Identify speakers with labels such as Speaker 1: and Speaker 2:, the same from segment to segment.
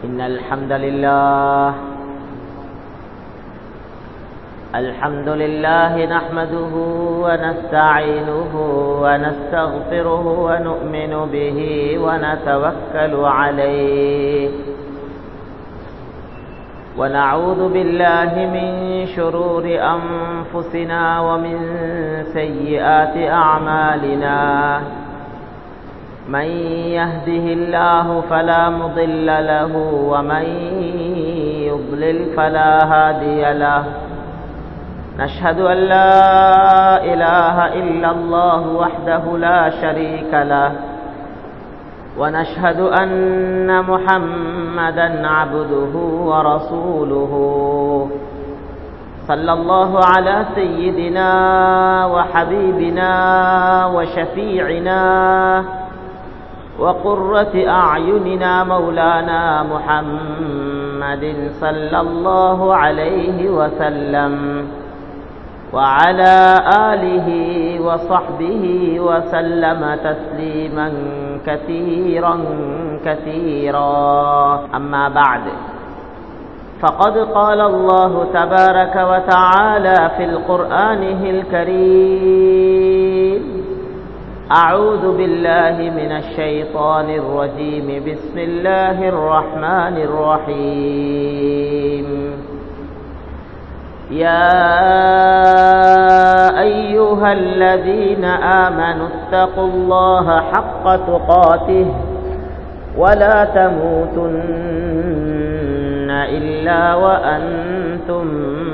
Speaker 1: إن الحمد لله الحمد لله نحمده ونستعينه ونستغفره ونؤمن به ونتوكل عليه ونعوذ بالله من شرور أنفسنا ومن سيئات أعمالنا من يهده الله فلا مضل له ومن يضلل فلا هادي له نشهد أن لا إله إلا الله وحده لا شريك له ونشهد أن محمدا عبده ورسوله صلى الله على سيدنا وحبيبنا وشفيعنا وقرة أعيننا مولانا محمد صلى الله عليه وسلم وعلى آله وصحبه وسلم تسليما كثيرا كثيرا أما بعد فقد قال الله تبارك وتعالى في القرآنه الكريم أعوذ بالله من الشيطان الرجيم بسم الله الرحمن الرحيم يا أيها الذين آمنوا اتقوا الله حق تقاته ولا تموتن إلا وأنتم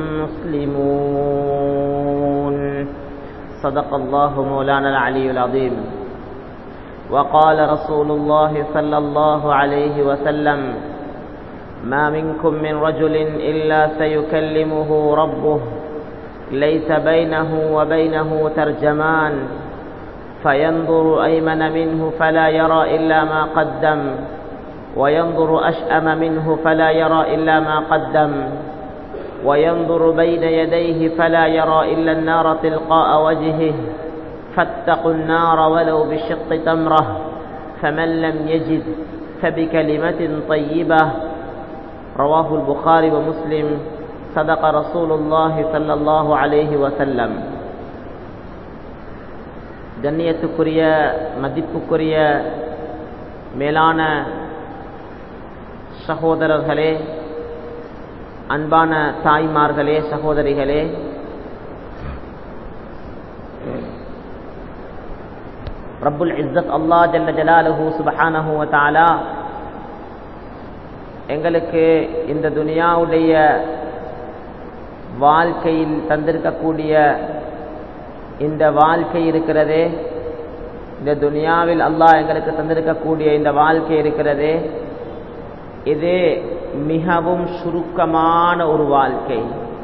Speaker 1: مسلمون صدق الله مولانا العلي العظيم وقال رسول الله صلى الله عليه وسلم ما منكم من رجل إلا سيكلمه ربه ليس بينه وبينه ترجمان فينظر أيمن منه فلا يرى إلا ما قدم وينظر أشأم منه فلا يرى إلا ما قدم وينظر بين يديه فلا يرى إلا النار تلقاء وجهه فاتقوا النار ولو بشق تمرة فمن لم يجد فبكلمة طيبة رواه البخاري ومسلم صدق رسول الله صلى الله عليه وسلم கண்ணியத்துக்குரிய மதிப்புக்குரிய மேலான சகோதரர்களே அன்பான தாய்மார்களே சகோதரிகளே ரப்புல் இஸ்ஸத் அல்லா ஜல்ல ஜலாலுஹு சுபஹானஹு வ தஆலா எங்களுக்கு இந்த துனியாவுடைய வாழ்க்கையில் தந்திருக்கக்கூடிய இந்த வாழ்க்கை இருக்கிறதே இந்த துனியாவில் அல்லாஹ் எங்களுக்கு தந்திருக்கக்கூடிய இந்த வாழ்க்கை இருக்கிறதே இது மிகவும் சுருக்கமான ஒரு வாழ்க்கை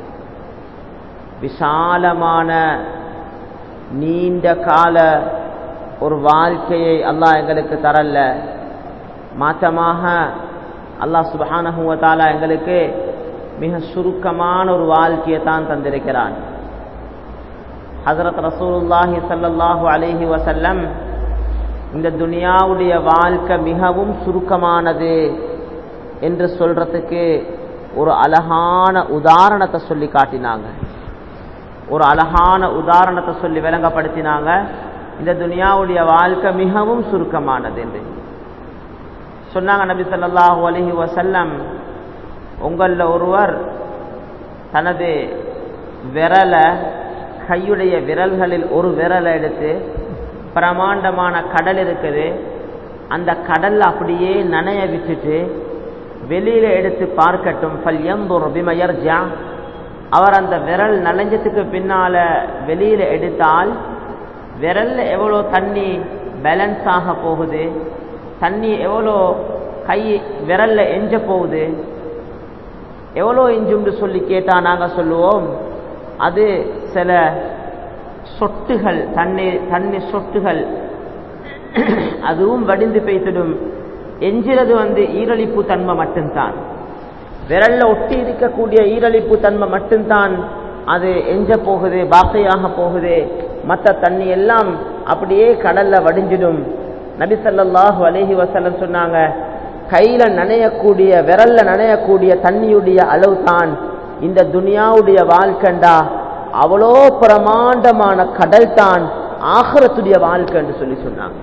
Speaker 1: விசாலமான நீண்ட கால ஒரு வாழ்க்கையை அல்லாஹ் எங்களுக்கு தரல மாற்றமாக அல்லாஹ் சுபஹானஹுவத்தாலா எங்களுக்கு மிக சுருக்கமான ஒரு வாழ்க்கையை தான் தந்திருக்கிறான் ஹசரத் ரசூலுல்லாஹி சல்லாஹூ அலஹி வசல்லம் இந்த துனியாவுடைய வாழ்க்கை மிகவும் சுருக்கமானது என்று சொல்றதுக்கு ஒரு அழகான உதாரணத்தை சொல்லி காட்டினாங்க ஒரு அழகான உதாரணத்தை சொல்லி விளங்கப்படுத்தினாங்க இந்த துனியாவுடைய வாழ்க்கை மிகவும் சுருக்கமானது என்று சொன்னாங்க நபி சொல்லாஹு அலஹி வசல்லம் உங்களில் ஒருவர் தனது விரலை கையுடைய விரல்களில் ஒரு விரலை எடுத்து பிரமாண்டமான கடல் இருக்குது அந்த கடல் அப்படியே நனைய விட்டுட்டு வெளியில எடுத்து பார்க்கட்டும் பல் எம்புர் பிமயர்ஜா அவர் அந்த விரல் நனைஞ்சதுக்கு பின்னால வெளியில எடுத்தால் விரல்ல எவ்வளோ தண்ணி பேலன்ஸ் ஆக போகுது தண்ணி எவ்வளோ கை விரல்ல எஞ்ச போகுது எவ்வளோ எஞ்சும்னு சொல்லி கேட்டா நாங்கள் சொல்லுவோம் அது சில சொட்டுகள் தண்ணீர் தண்ணி சொட்டுகள் அதுவும் வடிந்து பெய்திடும் எஞ்சிறது வந்து ஈரழிப்பு தன்மை மட்டும்தான் விரல்ல ஒட்டி இருக்கக்கூடிய ஈரழிப்பு தன்மை மட்டும்தான் அது எஞ்ச போகுது பாக்கையாக போகுது மற்ற தண்ணி எல்லாம் அப்படியே கடல்ல வடிஞ்சிடும் நபி ஸல்லல்லாஹு அலைஹி வஸல்லம் சொன்னாங்க கையில நனையக்கூடிய விரல்ல நனையக்கூடிய தண்ணியுடைய அளவு தான் இந்த துனியாவுடைய வாழ்க்கண்டா அவ்வளோ பிரமாண்டமான கடல் தான் ஆகரத்துடைய வாழ்க்கை என்று சொல்லி சொன்னாங்க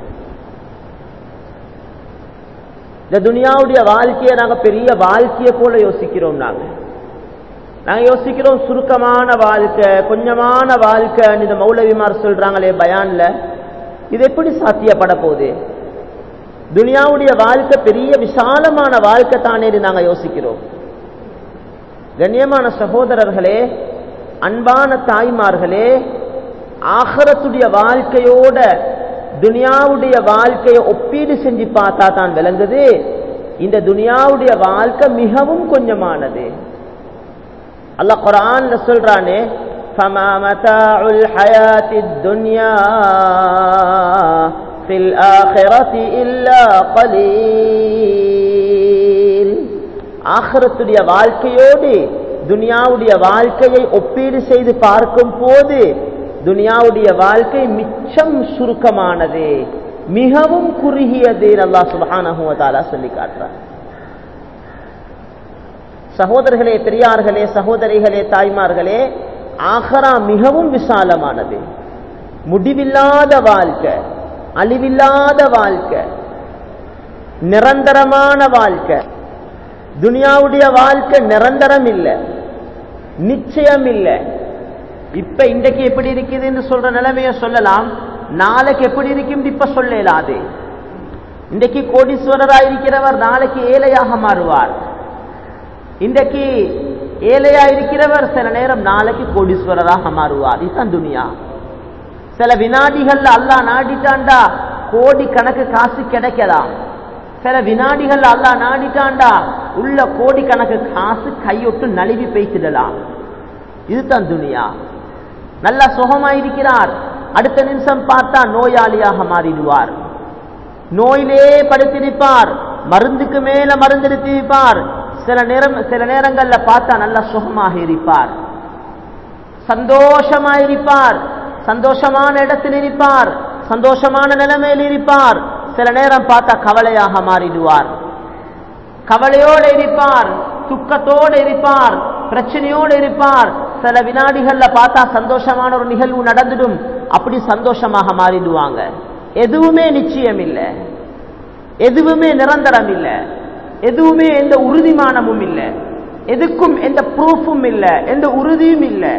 Speaker 1: இந்த துனியாவுடைய வாழ்க்கையை நாங்க பெரிய வாழ்க்கையை போல யோசிக்கிறோம் நாங்க நாங்க யோசிக்கிறோம் சுருக்கமான வாழ்க்கை கொஞ்சமான வாழ்க்கை இந்த மௌலவிமார் சொல்றாங்களே பயான்ல இது எப்படி சாத்தியப்பட போகுது துனியாவுடைய வாழ்க்கை பெரிய விசாலமான வாழ்க்கை தானே நாங்க யோசிக்கிறோம் கண்ணியமான சகோதரர்களே அன்பான தாய்மார்களே ஆகரத்துடைய வாழ்க்கையோட துனியாவுடைய வாழ்க்கையை ஒப்பீடு செஞ்சு பார்த்தா தான் விளங்குது இந்த துனியாவுடைய வாழ்க்கை மிகவும் கொஞ்சமானது அல்லாஹ் குரான்ல சொல்றானே فما متاع الحياة الدنيا في الآخرة إلا قليل ஆخرத்துடைய வாழ்க்கையோடு துனியாவுடைய வாழ்க்கையை ஒப்பீடு செய்து பார்க்கும் போது துனியாவுடைய வாழ்க்கை மிச்சம் சுருக்கமானது மிகவும் குறுகியது அல்லாஹ் சுபஹானஹு வ தஆலா சொல்லி காட்டுறார் சகோதரர்களே பெரியார்களே சகோதரிகளே தாய்மார்களே ஆகரா மிகவும் விசாலமானது முடிவில்லாத வாழ்க்கை அழிவில்லாத வாழ்க்கை நிரந்தரமான வாழ்க்கை துனியாவுடைய வாழ்க்கை நிரந்தரம் இல்லை நிச்சயம் இல்லை இப்ப இன்றைக்கு எப்படி இருக்குதுன்னு சொல்ற நிலைமைய சொல்லலாம் நாளைக்கு எப்படி இருக்கும் இப்ப சொல்லலாது இன்றைக்கு கோடீஸ்வரராக இருக்கிறவர் நாளைக்கு ஏழையாக மாறுவார் இன்றைக்கு ஏழையா இருக்கிறவர் சில நேரம் நாளைக்கு கோடீஸ்வரராக மாறுவார் இதுதான் துனியா சில வினாடிகள்ல அல்லா நாடிட்டாண்டா கோடி கணக்கு காசு கிடைக்கலாம் சில வினாடிகள் அல்லா நாடிட்டாண்டா உள்ள கோடி கணக்கு காசு கையொட்டு நழுவி பேசிடலாம் இதுதான் துனியா நல்லா சுகமாயிருக்கிறார் அடுத்த நிமிஷம் பார்த்தா நோயாளியாக மாறிடுவார் நோயிலே படுத்திருப்பார் மருந்துக்கு மேல மருந்து எடுத்திருப்பார் சில நேரம் சில நேரங்கள்ல பார்த்தா நல்லா சுகமாக இருப்பார் சந்தோஷமா இருப்பார் சந்தோஷமான இடத்தில் இருப்பார் சந்தோஷமான நிலைமையில் இருப்பார் சில நேரம் பார்த்தா கவலையாக மாறிடுவார் கவலையோடு இருப்பார் துக்கத்தோடு இருப்பார் பிரச்சனையோடு இருப்பார் சில வினாடிகள்ல பார்த்தா சந்தோஷமான ஒரு நிகழ்வு நடந்துடும் அப்படி சந்தோஷமாக மாறிடுவாங்க எதுவுமே நிச்சயம் இல்லை எதுவுமே நிரந்தரம் இல்லை எதுவுமே எந்த உறுதிமானமும் இல்லை எதுக்கும் எந்த ப்ரூஃபும் இல்லை எந்த உறுதியும் இல்லை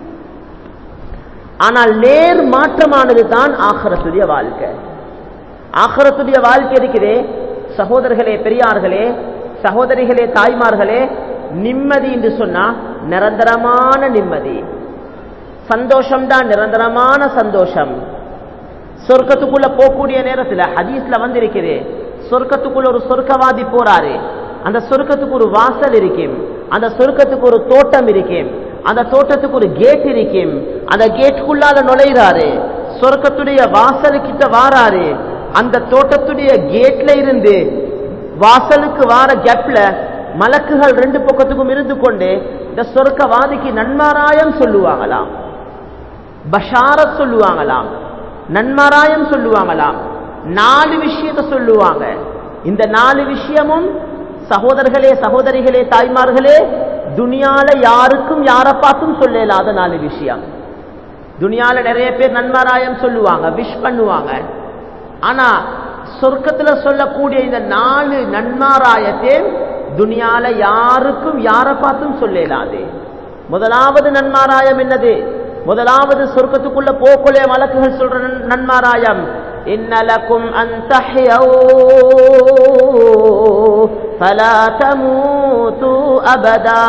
Speaker 1: ஆனால் நேர் மாற்றமானது தான் ஆகரத்துடைய வாழ்க்கை ஆகரத்துடைய வாழ்க்கை இருக்கிறே சகோதரர்களே பெரியார்களே சகோதரிகளே தாய்மார்களே நிம்மதி என்று சொன்னா நிரந்தரமான நிம்மதி சந்தோஷம்தான் நிரந்தரமான சந்தோஷம் சொர்க்கத்துக்குள்ள போகக்கூடிய நேரத்தில் ஹதீஸ்ல வந்திருக்குது சொர்க்கத்துக்குள்ள ஒரு சொர்க்கவாதி போறாரு அந்த சொர்க்கத்துக்கு ஒரு வாசல் இருக்கும் அந்த சொர்க்கத்துக்கு ஒரு தோட்டம் இருக்கும் அந்த தோட்டத்துக்கு ஒரு கேட் இருக்கும் அந்த கேட்டுக்குள்ளால நுழைகிறாரு சொர்க்கத்துடைய வாசலுக்கிட்ட வாராரு அந்த தோட்டத்துடைய கேட்ல இருந்து வாசலுக்கு வார கேப்ல மலக்குகள் ரெண்டு பக்கத்துக்கும் இருந்து கொண்டு இந்த சொர்க்கவாதிக்கு நன்மாராயம் சொல்லுவாங்களாம் பஷாரத் சொல்லுவாங்களாம் நன்மாராயம் சொல்லுவாங்களாம் நாலு விஷயத்த சொல்லுவாங்க இந்த நாலு விஷயமும் சகோதரர்களே சகோதரிகளே தாய்மார்களே துனியால யாருக்கும் யாரை பார்த்தும் சொல்லலாத நாலு விஷயம் துனியால நிறைய பேர் நன்மாராயம் சொல்லுவாங்க விஷ் பண்ணுவாங்க ஆனா சொர்க்கத்துல சொல்லக்கூடிய இந்த நாலு நன்மாராயத்தை துனியால யாருக்கும் யாரை பார்த்தும் சொல்லலாது முதலாவது நன்மாராயம் என்னது முதலாவது சொர்க்கத்துக்குள்ள போக்குள்ளே வழக்குகள் சொல்ற நன்மாராயம் இன்னலக்கும் அந்த فلا تموتوا أبدا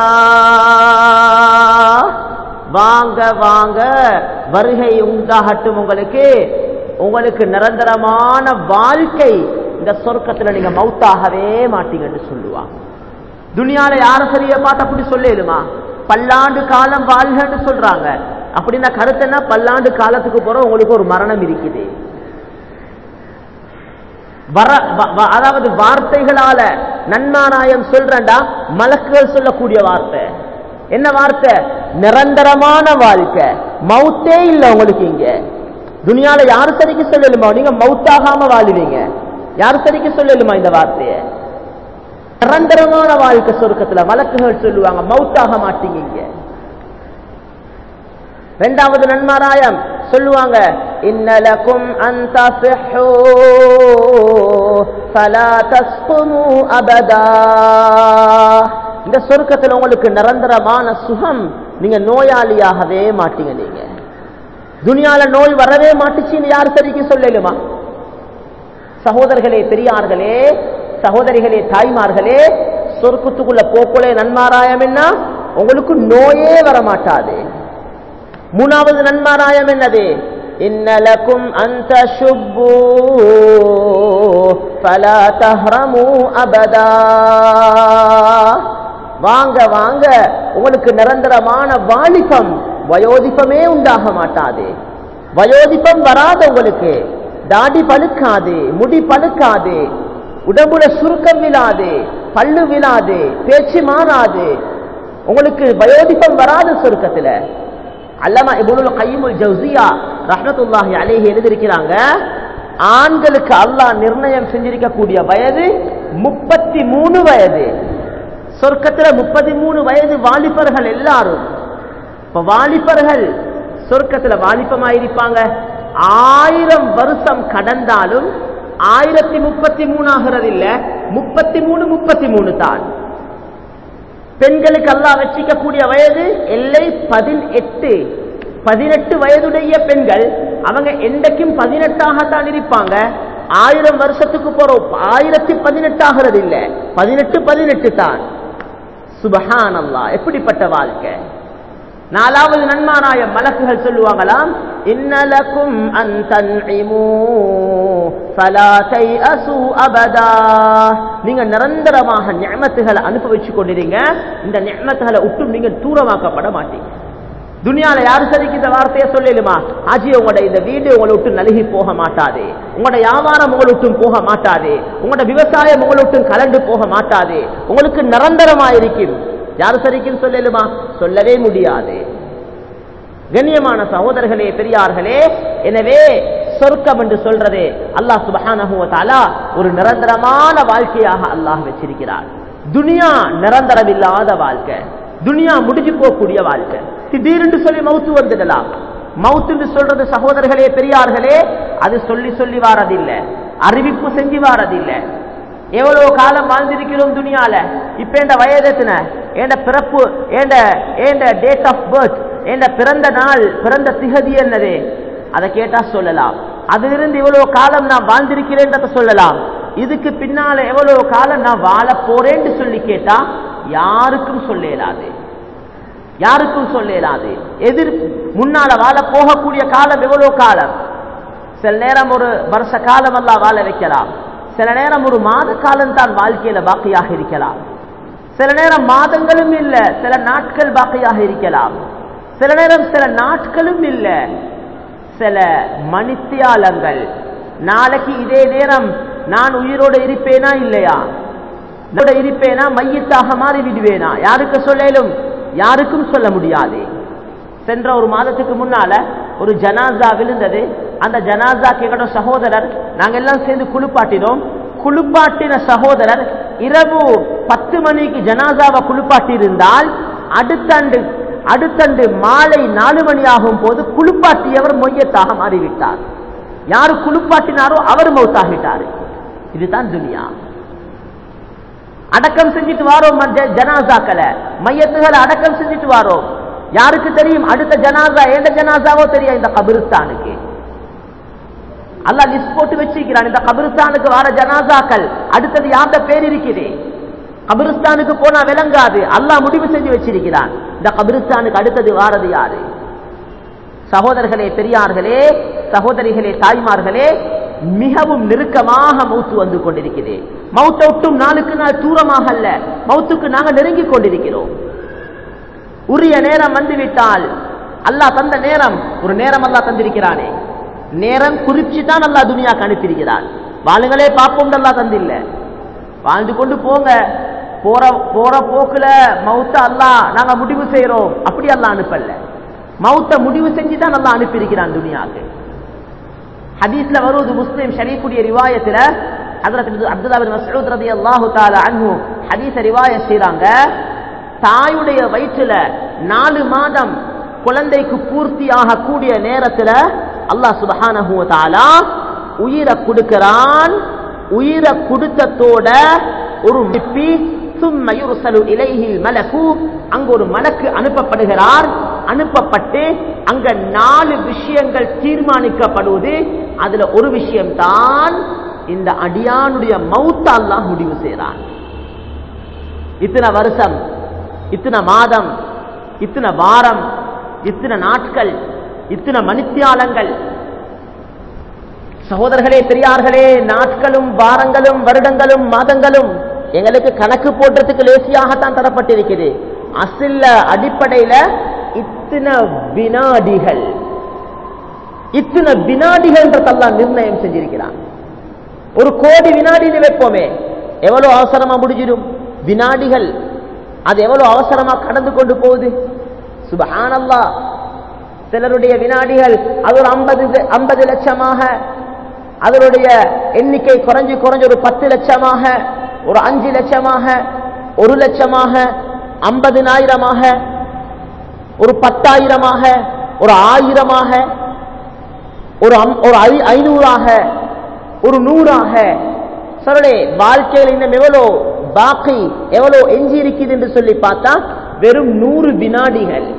Speaker 1: வாங்க வாங்க வருகை உண்டாகட்டும் உங்களுக்கு உங்களுக்கு நிரந்தரமான வாழ்க்கை இந்த சொர்க்கத்துல நீங்க மவுத்தாகவே மாட்டீங்கன்னு சொல்லுவாங்க துனியால யார சரிய பார்த்து அப்படி சொல்லிடுமா பல்லாண்டு காலம் வாழ்கன்னு சொல்றாங்க அப்படின்னா கருத்து என்ன பல்லாண்டு காலத்துக்கு போற உங்களுக்கு ஒரு மரணம் இருக்குது வர அதாவது வார்த்தைகளால நன்மாராயம் சொல்றா மலக்குகள் சொல்லக்கூடிய வார்த்தை என்ன வார்த்தை நிரந்தரமான வாழ்க்கை மவுத்தே இல்ல உங்களுக்கு இங்க துனியால யாரு சரிக்கு சொல்லலுமா நீங்க மவுத்தாகாம வாழுவீங்க யாரு சரிக்கு சொல்லலுமா இந்த வார்த்தைய நிரந்தரமான வாழ்க்கை சொர்க்கத்துல மலக்குகள் சொல்லுவாங்க மவுத்தாக மாட்டீங்க இரண்டாவது நன்மாராயம் சொல்லுவாங்க இன்னலக்கும் அந்த அபதா இந்த சொர்க்கத்தில் உங்களுக்கு நிரந்தரமான சுகம் நீங்க நோயாளியாகவே மாட்டீங்க நீங்க துனியால நோய் வரவே மாட்டுச்சுன்னு யார் சரிக்கு சொல்லலுமா சகோதரர்களே பெரியார்களே சகோதரிகளே தாய்மார்களே சொர்க்கத்துக்குள்ள போக்குள்ளே நன்மாராயம் என்ன உங்களுக்கு நோயே வரமாட்டாது மூணாவது நன்மாராயம் என்னது இன்னலக்கும் அந்த சுப்பு பல தஹ்ரமு அபதா வாங்க வாங்க உங்களுக்கு நிரந்தரமான வாலிபம் வயோதிபமே உண்டாக மாட்டாது வயோதிபம் வராது உங்களுக்கு தாடி பழுக்காது முடி பழுக்காது உடம்புல சுருக்கம் விழாது பல்லு விழாது பேச்சு மாறாது உங்களுக்கு வயோதிபம் வராது சுருக்கத்துல அல்லமா இபுனுல் கைமுல் ஜவுசியா ரஹமத்துல்லாஹி அலேஹி எழுதியிருக்கிறாங்க ஆண்களுக்கு அல்லாஹ் நிர்ணயம் செஞ்சிருக்கக்கூடிய வயது முப்பத்தி மூணு வயது சொர்க்கத்துல முப்பத்தி மூணு வயது வாலிபர்கள் எல்லாரும் இப்ப வாலிபர்கள் சொர்க்கத்துல வாலிபமாயிருப்பாங்க ஆயிரம் வருஷம் கடந்தாலும் ஆயிரத்தி முப்பத்தி மூணு ஆகிறது இல்ல முப்பத்தி மூணு முப்பத்தி மூணு தான் பெண்களுக்கு அல்லா வச்சிக்கக்கூடிய வயது எல்லை பதினெட்டு பதினெட்டு வயதுடைய பெண்கள் அவங்க என்றைக்கும் பதினெட்டாகத்தான் இருப்பாங்க ஆயிரம் வருஷத்துக்கு போறோம் ஆயிரத்தி பதினெட்டு ஆகிறது இல்ல பதினெட்டு பதினெட்டு தான் சுபஹான் அல்லா எப்படிப்பட்ட வாழ்க்கை நாலாவது நன்மாராய மலக்குகள் சொல்லுவாங்களாம் இன்னலக்கும் அபதா நீங்க நிரந்தரமாக ஞமத்துகளை அனுபவிச்சு கொண்டிருங்க இந்த ஞமத்துகளை விட்டும் நீங்க தூரமாக்கப்பட மாட்டீங்க துனியால யாரு சரிக்கு இந்த வார்த்தையை சொல்லலுமா ஆஜி உங்களோட இந்த வீடு உங்களை விட்டு நலுகி போக மாட்டாது உங்களோட வியாபாரம் உங்களை விட்டும் போக மாட்டாது உங்களோட விவசாயம் உங்களை விட்டும் கலண்டு போக மாட்டாது உங்களுக்கு நிரந்தரமா இருக்கும் யாரு சரிக்குன்னு சொல்லலுமா சொல்லவே முடியாது கண்ணியமான சகோதரர்களே பெரியார்களே எனவே சொர்க்கம் என்று சொல்றது அல்லாஹ் சுபஹானஹுவத்தாலா ஒரு நிரந்தரமான வாழ்க்கையாக அல்லாஹ் வச்சிருக்கிறார் துனியா நிரந்தரம் இல்லாத வாழ்க்கை துனியா முடிஞ்சு போகக்கூடிய வாழ்க்கை திடீரென்று சொல்லி மவுத்து வந்துடலாம் மவுத்து சொல்றது சகோதரர்களே பெரியார்களே அது சொல்லி சொல்லி வாரதில்லை அறிவிப்பு செஞ்சு வாரதில்லை எவ்வளவு காலம் வாழ்ந்திருக்கிறோம் துணியால இப்ப எந்த வயது எத்தனை ஏண்ட பிறப்பு ஏண்ட ஏண்ட டேட் ஆஃப் பர்த் ஏண்ட பிறந்த நாள் பிறந்த திகதி என்னது அதை கேட்டா சொல்லலாம் அதிலிருந்து இவ்வளவு காலம் நான் வாழ்ந்திருக்கிறேன்றத சொல்லலாம் இதுக்கு பின்னால எவ்வளவு காலம் நான் வாழ போறேன்னு சொல்லி கேட்டா யாருக்கும் சொல்ல இயலாது யாருக்கும் சொல்ல இயலாது எதிர் முன்னால வாழ போகக்கூடிய காலம் எவ்வளவு காலம் சில நேரம் ஒரு வருஷ காலம் எல்லாம் வாழ வைக்கலாம் சில நேரம் ஒரு மாத காலம் தான் வாழ்க்கையில பாக்கியாக இருக்கலாம் சில நேரம் மாதங்களும் இல்ல சில நாட்கள் பாக்கியாக இருக்கலாம் சில நேரம் சில நாட்களும் இல்ல சில மணித்தியாலங்கள் நாளைக்கு இதே நேரம் நான் உயிரோடு இருப்பேனா இல்லையா இருப்பேனா மையத்தாக மாறி விடுவேனா யாருக்கு சொல்லலும் யாருக்கும் சொல்ல முடியாது சென்ற ஒரு மாதத்துக்கு முன்னால ஒரு ஜனாசா விழுந்தது அந்த ஜனாசா எங்களோட சகோதரர் நாங்க எல்லாம் சேர்ந்து குளிப்பாட்டினோம் குளிப்பாட்டின சகோதரர் இரவு பத்து மணிக்கு ஜனாசாவை குளிப்பாட்டி இருந்தால் அடுத்தண்டு அடுத்தண்டு மாலை நாலு மணி ஆகும் போது குளிப்பாட்டியவர் மொய்யத்தாக மாறிவிட்டார் யாரு குளிப்பாட்டினாரோ அவர் மௌத்தாகிட்டார் இதுதான் துனியா அடக்கம் செஞ்சுட்டு வாரோம் ஜனாசாக்களை மையத்துகளை அடக்கம் செஞ்சுட்டு வாரோம் யாருக்கு தெரியும் அடுத்த ஜனாசா எந்த ஜனாசாவோ தெரியும் இந்த கபிரிஸ்தானுக்கு அல்ல லிஸ்ட் போட்டு வச்சிருக்கிறான் இந்த கபிரிஸ்தானுக்கு வர ஜனாசாக்கள் அடுத்தது யார்த பேர் இருக்குது கபிரிஸ்தானுக்கு போனா விளங்காது அல்லாஹ் முடிவு செஞ்சு வச்சிருக்கிறான் இந்த கபிரிஸ்தானுக்கு அடுத்தது வாரது யாரு சகோதரர்களே பெரியார்களே சகோதரிகளே தாய்மார்களே மிகவும் நெருக்கமாக மௌத்து வந்து கொண்டிருக்கிறது மௌத்த விட்டும் நாளுக்கு நாள் தூரமாக அல்ல மௌத்துக்கு நாங்கள் நெருங்கிக் கொண்டிருக்கிறோம் உரிய நேரம் வந்துவிட்டால் அல்லாஹ் தந்த நேரம் ஒரு நேரம் அல்லாஹ் தந்திருக்கிறானே நேரம் குறிச்சு தான் அல்லா துனியாக்கு அனுப்பியிருக்கிறான் வாழுங்களே பார்ப்போம் அல்லா தந்தில்ல வாழ்ந்து கொண்டு போங்க போற போற போக்குல மௌத்த அல்லா நாங்க முடிவு செய்யறோம் அப்படி அல்லா அனுப்பல மௌத்த முடிவு செஞ்சு தான் நல்லா அனுப்பியிருக்கிறான் துனியாக்கு ஹதீஸ்ல வருவது முஸ்லிம் ஷரீஃபுடைய ரிவாயத்துல ஹஜரத் அப்துல்லா பின் மஸ்ஊத் ரலியல்லாஹு தஆலா அன்ஹு ஹதீஸ் அறிவாய செய்றாங்க தாயுடைய வயிற்றுல நாலு மாதம் குழந்தைக்கு பூர்த்தியாக கூடிய நேரத்துல அல்லாஹ் சுபஹானஹு வ தஆலா உயிரை கொடுக்கிறான் உயிரை கொடுத்ததோட ஒரு மிப்பி சும்ம யுர்சலு இலைஹில் மலக்கு அங்க ஒரு மலக்கு அனுப்பப்படுகிறார் அனுப்பப்பட்டு அங்க நாலு விஷயங்கள் தீர்மானிக்கப்படுவது அதுல ஒரு விஷயம் தான் இந்த அடியானுடைய மௌத்த அல்லாஹ் முடிவு செய்கிறான் இத்தனை வருஷம் இத்தனை மாதம் இத்தனை வாரம் இத்தனை நாட்கள் இத்தனை மணித்தியாலங்கள் சகோதரர்களே பெரியார்களே நாட்களும் வாரங்களும் வருடங்களும் மாதங்களும் எங்களுக்கு கணக்கு போடுறதுக்கு லேசியாகத்தான் தரப்பட்டிருக்குது அசில்ல அடிப்படையில இத்தனை வினாடிகள் இத்தனை வினாடிகள் அல்லாஹ் நிர்ணயம் செஞ்சிருக்கிறான் ஒரு கோடி வினாடின்னு வைப்போமே எவ்வளவு அவசரமா முடிஞ்சிடும் வினாடிகள் அது எவ்வளவு அவசரமா கடந்து கொண்டு போகுது சுபஹானல்லா சிலருடைய வினாடிகள் அது ஒரு ஐம்பது ஐம்பது லட்சமாக அதனுடைய எண்ணிக்கை குறைஞ்சு குறைஞ்சு ஒரு பத்து லட்சமாக ஒரு அஞ்சு லட்சமாக ஒரு லட்சமாக ஐம்பதினாயிரமாக ஒரு பத்தாயிரமாக ஒரு ஆயிரமாக ஒரு அம்- ஒரு ஐ- ஐநூறாக ஒரு நூறாக சொல்லலே வாழ்க்கையில் இன்னும் எவ்வளோ பாக்கி எவ்வளோ எஞ்சி இருக்குது என்று சொல்லி பார்த்தா வெறும் நூறு வினாடிகள்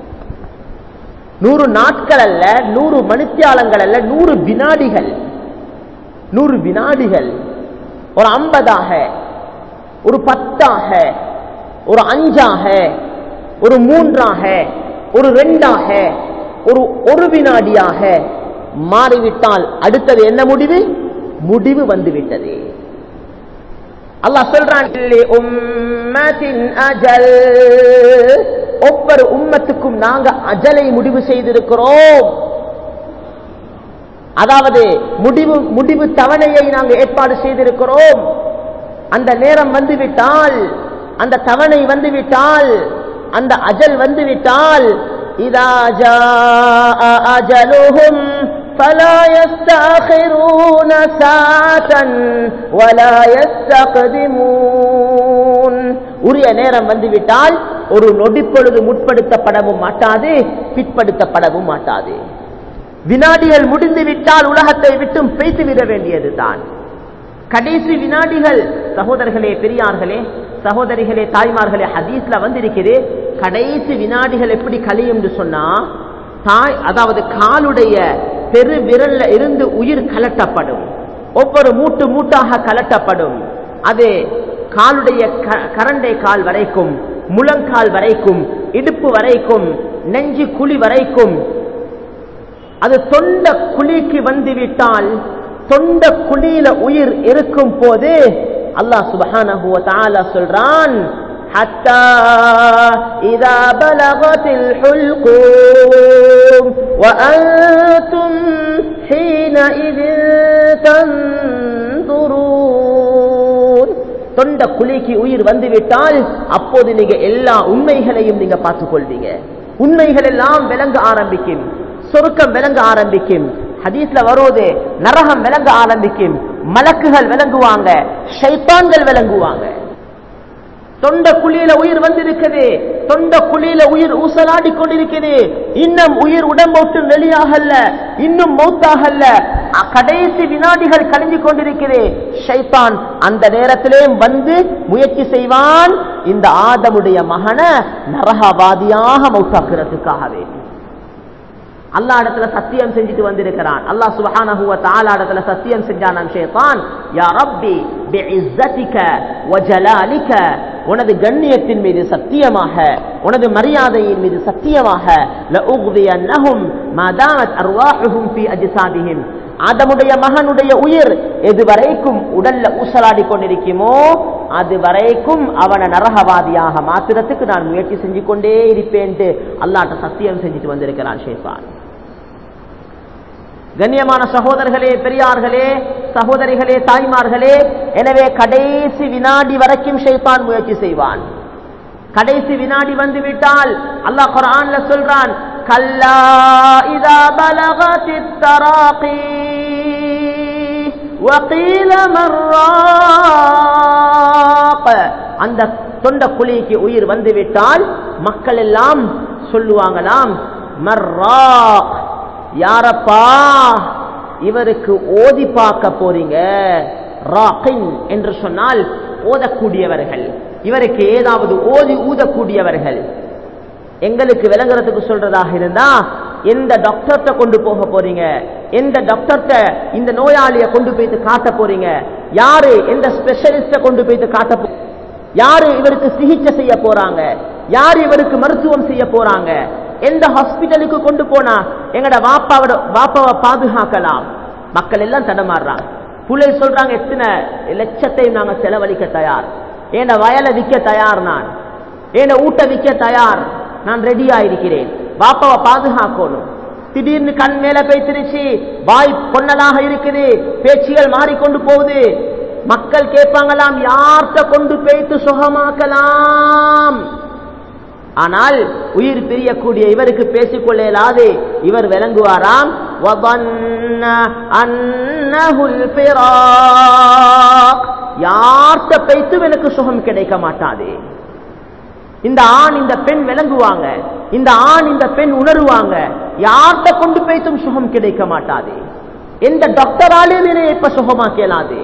Speaker 1: நூறு நாட்கள் அல்ல நூறு மணித்தியாலங்கள் அல்ல நூறு வினாடிகள் நூறு வினாடிகள் ஒரு ஐம்பதாக ஒரு பத்தாக ஒரு அஞ்சாக ஒரு மூன்றாக ஒரு ரெண்டாக ஒரு ஒரு வினாடியாக மாறிவிட்டால் அடுத்தது என்ன முடிவு முடிவு வந்துவிட்டது அல்லாஹ் சொல்றான் "லி உம்மத்தின் அஜல் ஒவ்வொரு உம்மத்துக்கும் நாங்க அஜலை முடிவு செய்திருக்கிறோம் அதாவது முடிவு முடிவு தவணையை நாங்க ஏற்பாடு செய்திருக்கிறோம் அந்த நேரம் வந்துவிட்டால் அந்த தவணை வந்துவிட்டால் அந்த அஜல் வந்துவிட்டால் இதா ஜாஅ அஜலுஹும் فلا يستأخرون ساعة ولا يستقدمون உரிய நேரம் வந்துவிட்டால் ஒரு நொடிப்பொழுது முற்படுத்தப்படவும் மாட்டாது பிற்படுத்தப்படவும் மாட்டாது வினாடிகள் முடிந்து விட்டால் உலகத்தை விட்டும் பேசி விட வேண்டியதுதான் கடைசி வினாடிகள் சகோதரர்களே பெரியார்களே சகோதரிகளே தாய்மார்களே ஹதீஸ்ல வந்திருக்குது கடைசி வினாடிகள் எப்படி கழியும் என்று சொன்னா தாய் அதாவது காலுடைய பெரு விரல்ல இருந்து உயிர் கலட்டப்படும் ஒவ்வொரு மூட்டு மூட்டாக கலட்டப்படும் அது காலுடைய க- கரண்டை கால் வரைக்கும் முழங்கால் வரைக்கும் இடுப்பு வரைக்கும் நெஞ்சு குழி வரைக்கும் அது தொண்ட குழிக்கு வந்துவிட்டால் தொண்ட குழியில உயிர் இருக்கும் போது அல்லாஹ் சுப்ஹானஹு வ தஆலா சொல்றான் حتى إذا بلغت الحلقوم وأنتم حينئذ تنظرون தொண்ட குழிக்கு உயிர் வந்துவிட்டால் அப்போது நீங்க எல்லா உண்மைகளையும் நீங்க பார்த்துக் கொள்வீங்க உண்மைகள் எல்லாம் விளங்க ஆரம்பிக்கும் சொருக்கம் விளங்க ஆரம்பிக்கும் ஹதீஸ்ல வருவது நரகம் விளங்க ஆரம்பிக்கும் மலக்குகள் விளங்குவாங்க ஷைத்தான்கள் விளங்குவாங்க தொண்ட குழியில உயிர் வந்திருக்குது தொண்ட குழியில உயிர் ஊசலாடி கொண்டிருக்குது இன்னும் உயிர் உடம்போட்டு வெளியாகல இன்னும் மௌத்தாகல்ல அ- கடைசி வினாடிகள் கழிஞ்சு கொண்டிருக்குது ஷைத்தான் அந்த நேரத்திலே வந்து முயற்சி செய்வான் இந்த ஆதமுடைய மகனை நரகவாதியாக மௌத்தாக்குறதுக்காக வேண்டி அல்லாஹ் இடத்துல சத்தியம் செஞ்சுட்டு வந்திருக்கிறான் அல்லாஹ் சுப்ஹானஹு வ தஆலா இடத்துல சத்தியம் செஞ்சானாம் ஷைத்தான் யா ரப்பி பிஇஸ்ஸதிக வ ஜலாலிக உனது கண்ணியத்தின் மீது சத்தியமாக உனது மரியாதையின் மீது சத்தியமாக லஉக்தியன்னஹும் மாதாமத் அர்வாஹுஹும் ஃபீ அஜ்சாதிஹிம் ஆதமுடைய மகனுடைய உயிர் எது வரைக்கும் உடல்ல ஊசலாடி கொண்டிருக்குமோ அது வரைக்கும் அவனை நரகவாதியாக மாத்துறதுக்கு நான் முயற்சி செஞ்சு கொண்டே இருப்பேன்ட்டு அல்லாட்ட சத்தியம் செஞ்சுட்டு வந்திருக்கிறான் ஷேஃபான் கண்ணியமான சகோதரர்களே பெரியார்களே சகோதரிகளே தாய்மார்களே எனவே கடைசி வினாடி வரைக்கும் ஷைத்தான் முயற்சி செய்வான் கடைசி வினாடி வந்து விட்டால் அல்லாஹ் குர்ஆன்ல சொல்றான் கல்லா இதா பலகத் தராகி وقيل من راق அந்த தொண்ட குழிக்கு உயிர் வந்து விட்டால் மக்கள் எல்லாம் சொல்லுவாங்களாம் மர்ரா யாரப்பா இவருக்கு ஓதி பார்க்க போறீங்க ராக்கின் என்று சொன்னால் ஓதக்கூடியவர்கள் இவருக்கு ஏதாவது ஓதி ஊதக்கூடியவர்கள் எங்களுக்கு விளங்குறதுக்கு சொல்றதாக இருந்தா எந்த டாக்டர்கிட்ட கொண்டு போக போறீங்க எந்த டாக்டர்கிட்ட இந்த நோயாளிய கொண்டு போயிட்டு காட்ட போறீங்க யாரு எந்த ஸ்பெஷலிஸ்ட கொண்டு போயிட்டு காட்ட போ யாரு இவருக்கு சிகிச்சை செய்ய போறாங்க யாரு இவருக்கு மருத்துவம் செய்ய போறாங்க எந்த ஹாஸ்பிட்டலுக்கு கொண்டு போனா எங்கட வாப்பாவோட வாப்பாவை பாதுகாக்கலாம் மக்கள் எல்லாம் தடமாறுறாங்க புள்ளை சொல்றாங்க எத்தனை லட்சத்தையும் நாங்க செலவழிக்க தயார் ஏன வயலை விற்க தயார் நான் ஏன ஊட்ட விற்க தயார் நான் ரெடியா இருக்கிறேன் பாப்பாவை பாதுகாக்கணும் திடீர்னு கண் மேல பேசிருச்சு வாய் பொன்னலாக இருக்குது பேச்சுகள் மாறிக்கொண்டு போகுது மக்கள் கேட்பாங்களாம் யார்கிட்ட கொண்டு போய்த்து சுகமாக்கலாம் ஆனால் உயிர் பிரியக்கூடிய இவருக்கு பேசிக்கொள்ள இயலாது இவர் விளங்குவாராம் யார்கிட்ட பேசும் எனக்கு சுகம் கிடைக்க மாட்டாது இந்த ஆண் இந்த பெண் விளங்குவாங்க இந்த ஆண் இந்த பெண் உணருவாங்க யார்கிட்ட கொண்டு பேசும் சுகம் கிடைக்க மாட்டாது எந்த டாக்டராலையும் என்னை இப்ப சுகமாக்கலாது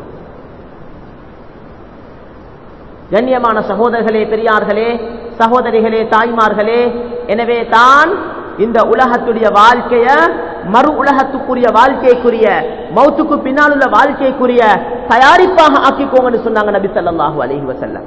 Speaker 1: கண்ணியமான சகோதரர்களே பெரியார்களே சகோதரிகளே தாய்மார்களே எனவே தான் இந்த உலகத்துடைய வாழ்க்கைய மறு உலகத்துக்குரிய வாழ்க்கைக்குரிய மௌத்துக்கு பின்னால் உள்ள வாழ்க்கைக்குரிய தயாரிப்பாக ஆக்கிக்கோங்கன்னு சொன்னாங்க நபி ஸல்லல்லாஹு அலைஹி வஸல்லம்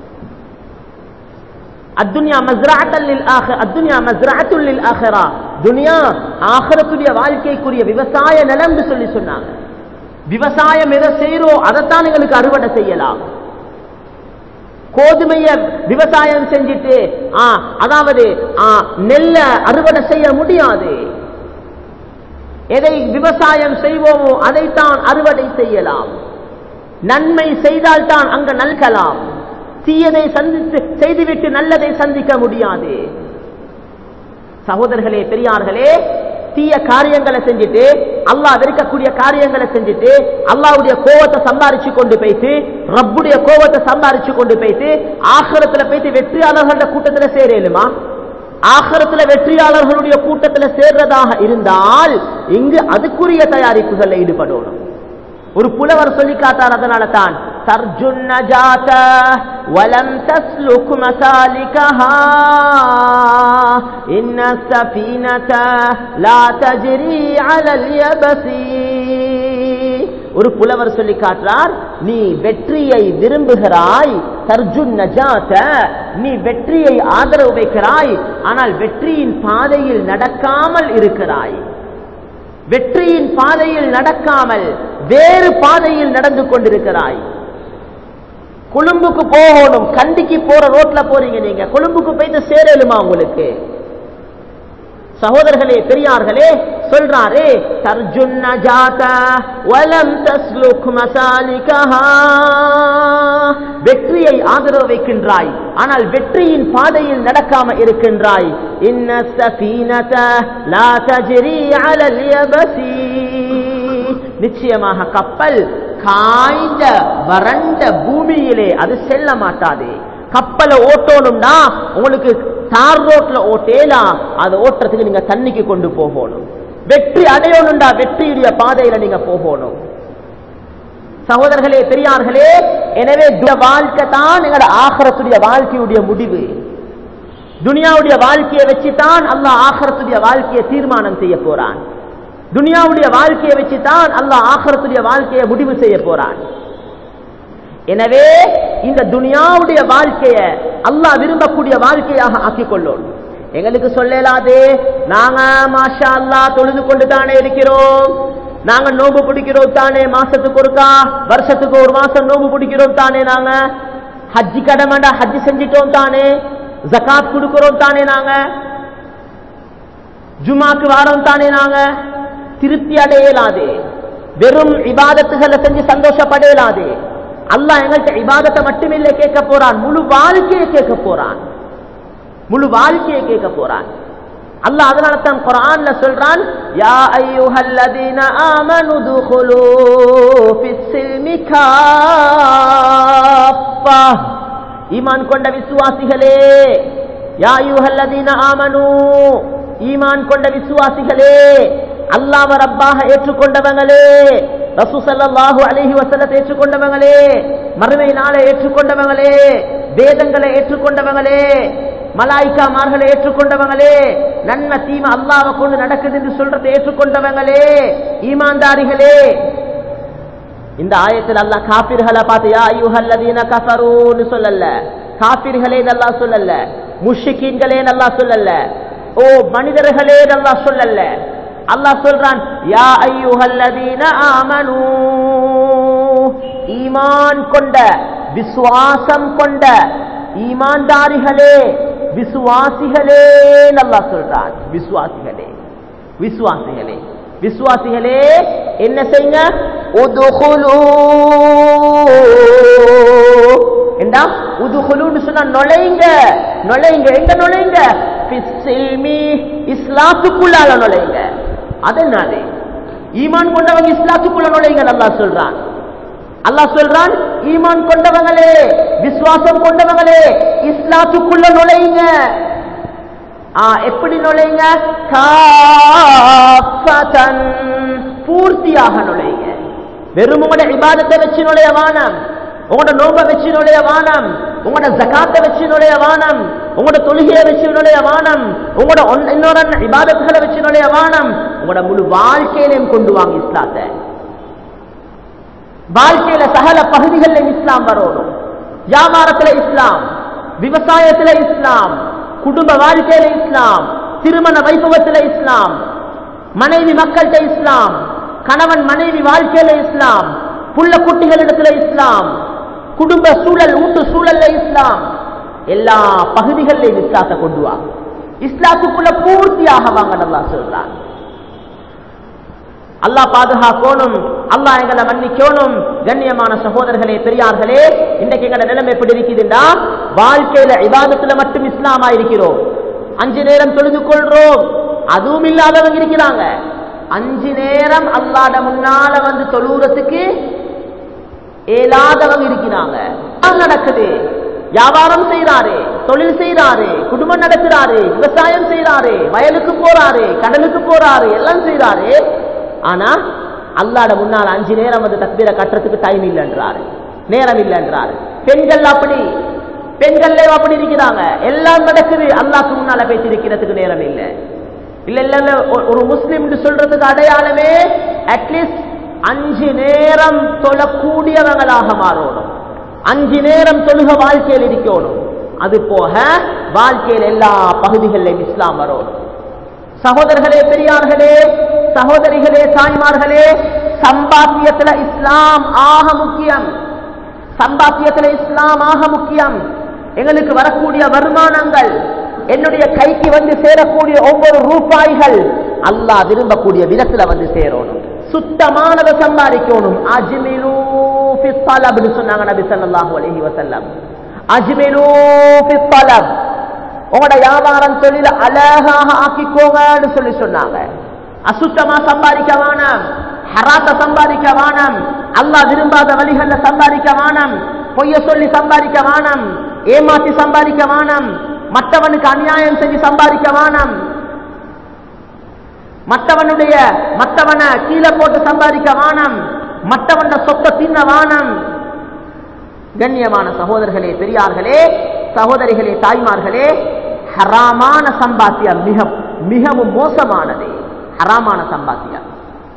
Speaker 1: அத்துன்யா மஸ்ரஅத்தல் லில் ஆஹிர அத்துன்யா மஸ்ரஅத்துல் லில் ஆஹிரா துனியா ஆகிரத்துடைய வாழ்க்கைக்குரிய விவசாய நிலம்னு சொல்லி சொன்னாங்க விவசாயம் எதை செய்யறோம் அதைத்தான் எங்களுக்கு அறுவடை செய்யலாம் கோதுமைய விவசாயம் செஞ்சுட்டு ஆ, அதாவது ஆ, நெல்ல அறுவடை செய்ய முடியாது எதை விவசாயம் செய்வோமோ அதைத்தான் அறுவடை செய்யலாம் நன்மை செய்தால் தான் அங்க நல்கலாம் தீயதை சந்தித்து செய்துவிட்டு நல்லதை சந்திக்க முடியாது சகோதரர்களே பெரியார்களே தீய காரியங்களை செஞ்சுட்டு அல்லாஹ் வெறுக்கக்கூடிய காரியங்களை செஞ்சுட்டு அல்லாஹ்வுடைய கோவத்தை சம்பாரிச்சு கொண்டு போயிட்டு ரப்புடைய கோவத்தை சம்பாரிச்சு கொண்டு போயிட்டு ஆخرத்துல போயிட்டு வெற்றியாளர்களோட கூட்டத்துல சேரலுமா ஆخرத்துல வெற்றியாளர்களுடைய கூட்டத்துல சேர்றதாக இருந்தால் இங்கு அதுக்குரிய தயாரிப்புகளில் ஈடுபடணும் ஒரு புலவர் சொல்லி காட்டார் அதனால தான் தர்ஜுன் நஜாத வலம் தஸ்லுக் மசாலிகஹா இன்ன சஃபீனத லா தஜ்ரி அலல் யபசி ஒரு புலவர் சொல்லி காட்டுறார் நீ வெற்றியை விரும்புகிறாய் தர்ஜுன் நஜாத நீ வெற்றியை ஆதரவு வைக்கிறாய் ஆனால் வெற்றியின் பாதையில் நடக்காமல் இருக்கிறாய் வெற்றியின் பாதையில் நடக்காமல் வேறு பாதையில் நடந்து கொண்டிருக்கிறாய் கொழும்புக்கு போகணும் கண்டிக்கு போற ரோட்ல போறீங்க நீங்க கொழும்புக்கு போயிட்டு சேரலுமா உங்களுக்கு சகோதரர்களே பெரியார்களே சொல்றாரே தர்ஜுன் நஜாத வலம் தஸ்லுக் மசாலிகஹா வெற்றியை ஆதரவு வைக்கின்றாய் ஆனால் வெற்றியின் பாதையில் நடக்காம இருக்கின்றாய் இன்ன சஃபீனத லா தஜ்ரி அலல் யபசி நிச்சயமாக கப்பல் காய்ந்த வறண்ட பூமியிலே அது செல்ல மாட்டாது கப்பலை ஓட்டணும்னா உங்களுக்கு தார் ரோட்ல ஓட்டேலாம் அதை ஓட்டுறதுக்கு நீங்க தண்ணிக்கு கொண்டு போகணும் வெற்றி அடையணும்டா வெற்றியுடைய பாதையில நீங்க போகணும் சகோதரர்களே பெரியார்களே எனவே இந்த வாழ்க்கை தான் எங்களோட ஆகரத்துடைய வாழ்க்கையுடைய முடிவு துனியாவுடைய வாழ்க்கையை வச்சுதான் அல்லாஹ் ஆகரத்துடைய வாழ்க்கையை தீர்மானம் செய்ய போறான் துனியாவுடைய வாழ்க்கையை வச்சுதான் அல்லாஹ் ஆகரத்துடைய வாழ்க்கையை முடிவு செய்ய போறான் எனவே இந்த துனியாவுடைய வாழ்க்கைய அல்லாஹ் விரும்பக்கூடிய வாழ்க்கையாக ஆக்கிக் கொள்ளணும் எங்களுக்கு சொல்லலாதே நாங்க மாஷா அல்லாஹ் தொழுது கொண்டு தானே இருக்கிறோம் நாங்க நோம்பு பிடிக்கிறோம் தானே மாசத்துக்கு ஒருக்கா வருஷத்துக்கு ஒரு மாசம் நோம்பு பிடிக்கிறோம் தானே நாங்க ஹஜ்ஜி கடமைண்டா ஹஜ்ஜி செஞ்சிட்டோம் தானே ஜகாத் கொடுக்கிறோம் தானே நாங்க ஜுமாக்கு வாரம் தானே நாங்க திருப்தி அடையலாதே வெறும் இபாதத்துகளை செஞ்சு சந்தோஷப்படையலாதே அல்லாஹ் எங்கள்கிட்ட இபாதத்தை மட்டுமில்லை கேட்க போறான் முழு வாழ்க்கையை கேட்க போறான் முழு வாழ்க்கையை கேட்க போறான் அல்லாஹ் அதனால தான் குர்ஆன்ல சொல்றான் யா அய்யுஹல்லதீன ஆமனு துகுலு ஃபிஸ்ஸில்மி காஃபா ஈமான் கொண்ட விசுவாசிகளே யா அய்யுஹல்லதீன ஆமனு ஈமான் கொண்ட விசுவாசிகளே அல்லாஹ்வ ரப்பாக ஏற்றுக்கொண்டவங்களே ரசூ ஸல்லல்லாஹு அலைஹி வஸல்லத்தை ஏற்றுக்கொண்டவங்களே மறுமை நாளை ஏற்றுக்கொண்டவங்களே வேதங்களை ஏற்றுக்கொண்டவங்களே மலாய்க்காமார்களை ஏற்றுக்கொண்டவங்களே நன்மை தீமை அல்லாஹ்வை கொண்டு நடக்குது என்று சொல்றதை ஏற்றுக்கொண்டவங்களே ஈமான்தாரிகளே இந்த ஆயத்தில் அல்லாஹ் காபிர்களை பார்த்து யா ஐயுஹல்லதீன கஃபரூன்னு சொல்லல காபிர்களே நல்லா சொல்லல முஷிக்கீன்களே நல்லா சொல்லல ஓ மனிதர்களே நல்லா சொல்லல அல்லாஹ் சொல்றான் யா ஐயுஹல்லதீன ஆமனூ ஈமான் கொண்ட விசுவாசம் கொண்ட ஈமான்தாரிகளே விசுவாசிகளே நல்லா சொல்றான் விசுவாசிகளே விசுவாசிகளே விசுவாசிகளே என்ன செய்யுங்க உதுகுலு என்றா உதுகுலுன்னு சொன்னா நுழைங்க நுழைங்க எங்க நுழைங்க ஃபிஸ்ஸில்மி இஸ்லாத்துக்குள்ளால நுழைங்க அது என்னது ஈமான் கொண்டவங்க இஸ்லாத்துக்குள்ள நுழைங்க நல்லா சொல்றான் அல்லாஹ் சொல்றான் ஈமான் கொண்டவங்களே விசுவாசம் கொண்டவங்களே இஸ்லாத்துக்குள்ள நுழைங்க ஆ, எப்படி நுழைங்க காஃபதன். பூர்த்தியாக நுழைங்க வெறும் உங்களோட இபாதத்தை வச்சு நுழைய வானம் உங்களோட நோம்ப வச்சு நுழைய வானம் உங்களோட ஜகாத்தை வச்சு நுழைய வானம் உங்களோட தொழுகையை வச்சு நுழைய வானம் உங்களோட ஒன்- இன்னொரு இபாதத்துகளை வச்சு நுழைய வானம் உங்களோட முழு வாழ்க்கையிலையும் கொண்டு வாங்க இஸ்லாத்தை வாழ்க்கையில சகல பகுதிகளில் இஸ்லாம் வரணும் வியாபாரத்துல இஸ்லாம் விவசாயத்துல இஸ்லாம் குடும்ப வாழ்க்கையில இஸ்லாம் திருமண வைபவத்துல இஸ்லாம் மனைவி மக்கள்கிட்ட இஸ்லாம் கணவன் மனைவி வாழ்க்கையில இஸ்லாம் புள்ள குட்டிகளிடத்துல இஸ்லாம் குடும்ப சூழல் ஊட்டு சூழல்ல இஸ்லாம் எல்லா பகுதிகளிலும் இஸ்லாத்தை கொண்டு வா இஸ்லாத்துக்குள்ள பூர்த்தியாக வாங்க நல்லா சொல்றான் அல்லாஹ் பாதுகாக்கணும் அல்லாஹ் எங்களை மன்னிக்கணும் கண்ணியமான சகோதரர்களே பெரியார்களே இன்றைக்கு எங்களோட நிலைமை எப்படி இருக்குதுன்னா வாழ்க்கையில இபாதத்துல மட்டும் இஸ்லாமா இருக்கிறோம் அஞ்சு நேரம் தொழுது கொள்றோம் அதுவும் இல்லாதவங்க இருக்கிறாங்க அஞ்சு நேரம் அல்லாட முன்னால வந்து தொழுறதுக்கு இயலாதவங்க இருக்கிறாங்க எல்லாம் நடக்குது வியாபாரம் செய்யறாரு தொழில் செய்யறாரு குடும்பம் நடத்துறாரு விவசாயம் செய்யறாரு வயலுக்கு போறாரு கடலுக்கு போறாரு எல்லாம் செய்யறாரு ஆனா அல்லாட முன்னால் அஞ்சு நேரம் வந்து தக்பீரை கட்டுறதுக்கு டைம் இல்லைன்றாரு நேரம் இல்லைன்றாரு பெண்கள் அப்படி பெண்கள் அப்படி இருக்கிறாங்க எல்லாம் நடக்குது அல்லாஹ்க்கு முன்னால பேசி இருக்கிறதுக்கு நேரம் இல்லை இல்ல இல்ல இல்ல ஒரு- ஒரு முஸ்லிம் சொல்றதுக்கு அடையாளமே அட்லீஸ்ட் அஞ்சு நேரம் தொழக்கூடியவங்களாக மாறணும் அஞ்சு நேரம் தொழுக வாழ்க்கையில் இருக்கணும் அது போக வாழ்க்கையில் எல்லா பகுதிகளிலும் இஸ்லாம் வரணும் சகோதரர்களே பெரியார்களே சகோதரிகளே தாய்மார்களே சம்பாத்தியத்துல இஸ்லாம் ஆக முக்கியம் சம்பாத்தியத்துல இஸ்லாம் ஆக முக்கியம் எங்களுக்கு வரக்கூடிய வருமானங்கள் என்னுடைய கைக்கு வந்து சேரக்கூடிய ஒவ்வொரு ரூபாய்கள் அல்லாஹ் விரும்பக்கூடிய விதத்துல வந்து சேரணும் சுத்தமானதை சம்பாதிக்கணும் அஜ்மிலு ஃபி ஸலப்னு சொன்னாங்க நபி ஸல்லல்லாஹு அலைஹி வஸல்லம் அஜ்மிலு ஃபி ஸலப் உங்களோட வியாபாரம் தொழில அழகாக ஆக்கிக்கோங்கன்னு சொல்லி சொன்னாங்க அசுத்தமா சம்பாதிக்க வேணாம் ஹராத்த சம்பாதிக்க வேணாம் அல்லாஹ் விரும்பாத வழிகள்ல சம்பாதிக்க வேணாம் பொய்ய சொல்லி சம்பாதிக்க வேணாம் ஏமாத்தி சம்பாதிக்க வேணாம் மற்றவனுக்கு அநியாயம் செஞ்சு சம்பாதிக்க வேணாம் மற்றவனுடைய மற்றவனை கீழே போட்டு சம்பாதிக்க வானம் மற்றவன சொத்தை தின்ன வானம் கண்ணியமான சகோதரர்களே பெரியார்களே சகோதரிகளே தாய்மார்களே ஹராமான சம்பாத்தியம் மிக மிகவும் மோசமானது ஹராமான சம்பாத்தியம்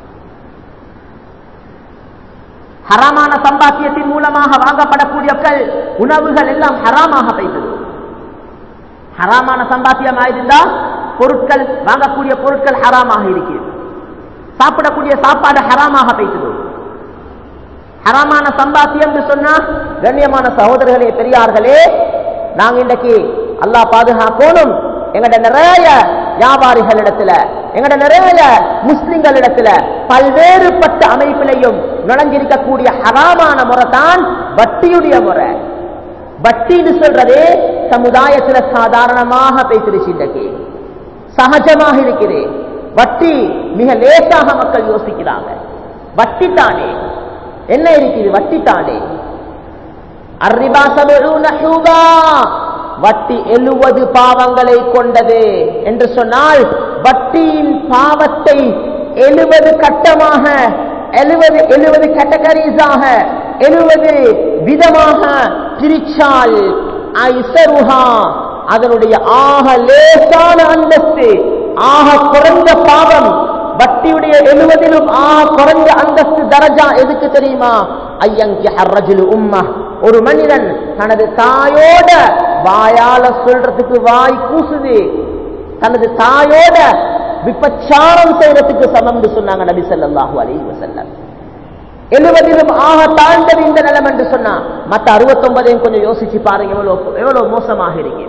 Speaker 1: ஹராமான சம்பாத்தியத்தின் மூலமாக வாங்கப்படக்கூடிய கல் உணவுகள் எல்லாம் ஹராமாக பெய்தது ஹராமான சம்பாத்தியம் ஆயிருந்தா பொருட்கள் வாங்கக்கூடிய பொருட்கள் ஹராமாக இருக்கிறது சாப்பிடக்கூடிய சாப்பாடு ஹராமாக பெய்தது ஹராமான சம்பாத்தியம் என்று சொன்னா கண்ணியமான சகோதரர்களே பெரியார்களே நாங்க இன்றைக்கு அல்லாஹ் பாதுகாக்கணும் எங்கட நிறைய வியாபாரிகளிடத்துல எங்கட நிறைய முஸ்லிம்களிடத்துல பல்வேறுபட்ட அமைப்பிலையும் நுழைஞ்சிருக்கக்கூடிய ஹராமான முறை தான் வட்டியுடைய முறை வட்டின்னு சொல்றதே சமுதாயத்துல சாதாரணமாக பேசிருச்சு இன்றைக்கு சகஜமாக இருக்குது வட்டி மிக லேசாக மக்கள் யோசிக்கிறாங்க வட்டி தானே என்ன இருக்குது வட்டி தானே அர்ரிபா சபூன ஹூபா வட்டி எழுவது பாவங்களை கொண்டது என்று சொன்னால் வட்டியின் பாவத்தை எழுவது கட்டமாக எழுவது எழுவது கேட்டகரிஸாக எழுவது விதமாக பிரிச்சால் ஐசருஹா அதனுடைய ஆக லேசான அந்தஸ்து ஆக குறைந்த பாவம் வட்டியுடைய எழுவதிலும் ஆக குறைஞ்ச அந்தஸ்து தரஜா எதுக்கு தெரியுமா ஐயங்கி ஹர்ரஜுலு உம்மா ஒரு மனிதன் தனது தாயோட வாயால சொல்றதுக்கு வாய் கூசுது தனது தாயோட விபச்சாரம் செய்யறதுக்கு சமம் சொன்னாங்க நபி ஸல்லல்லாஹு அலைஹி வஸல்லம் எழுவதிலும் ஆக தாழ்ந்தது இந்த நிலம் என்று சொன்னா மத்த அறுபத்தொன்பதையும் கொஞ்சம் யோசிச்சு பாருங்க எவ்வளவு எவ்வளவு மோசமாக இருக்கு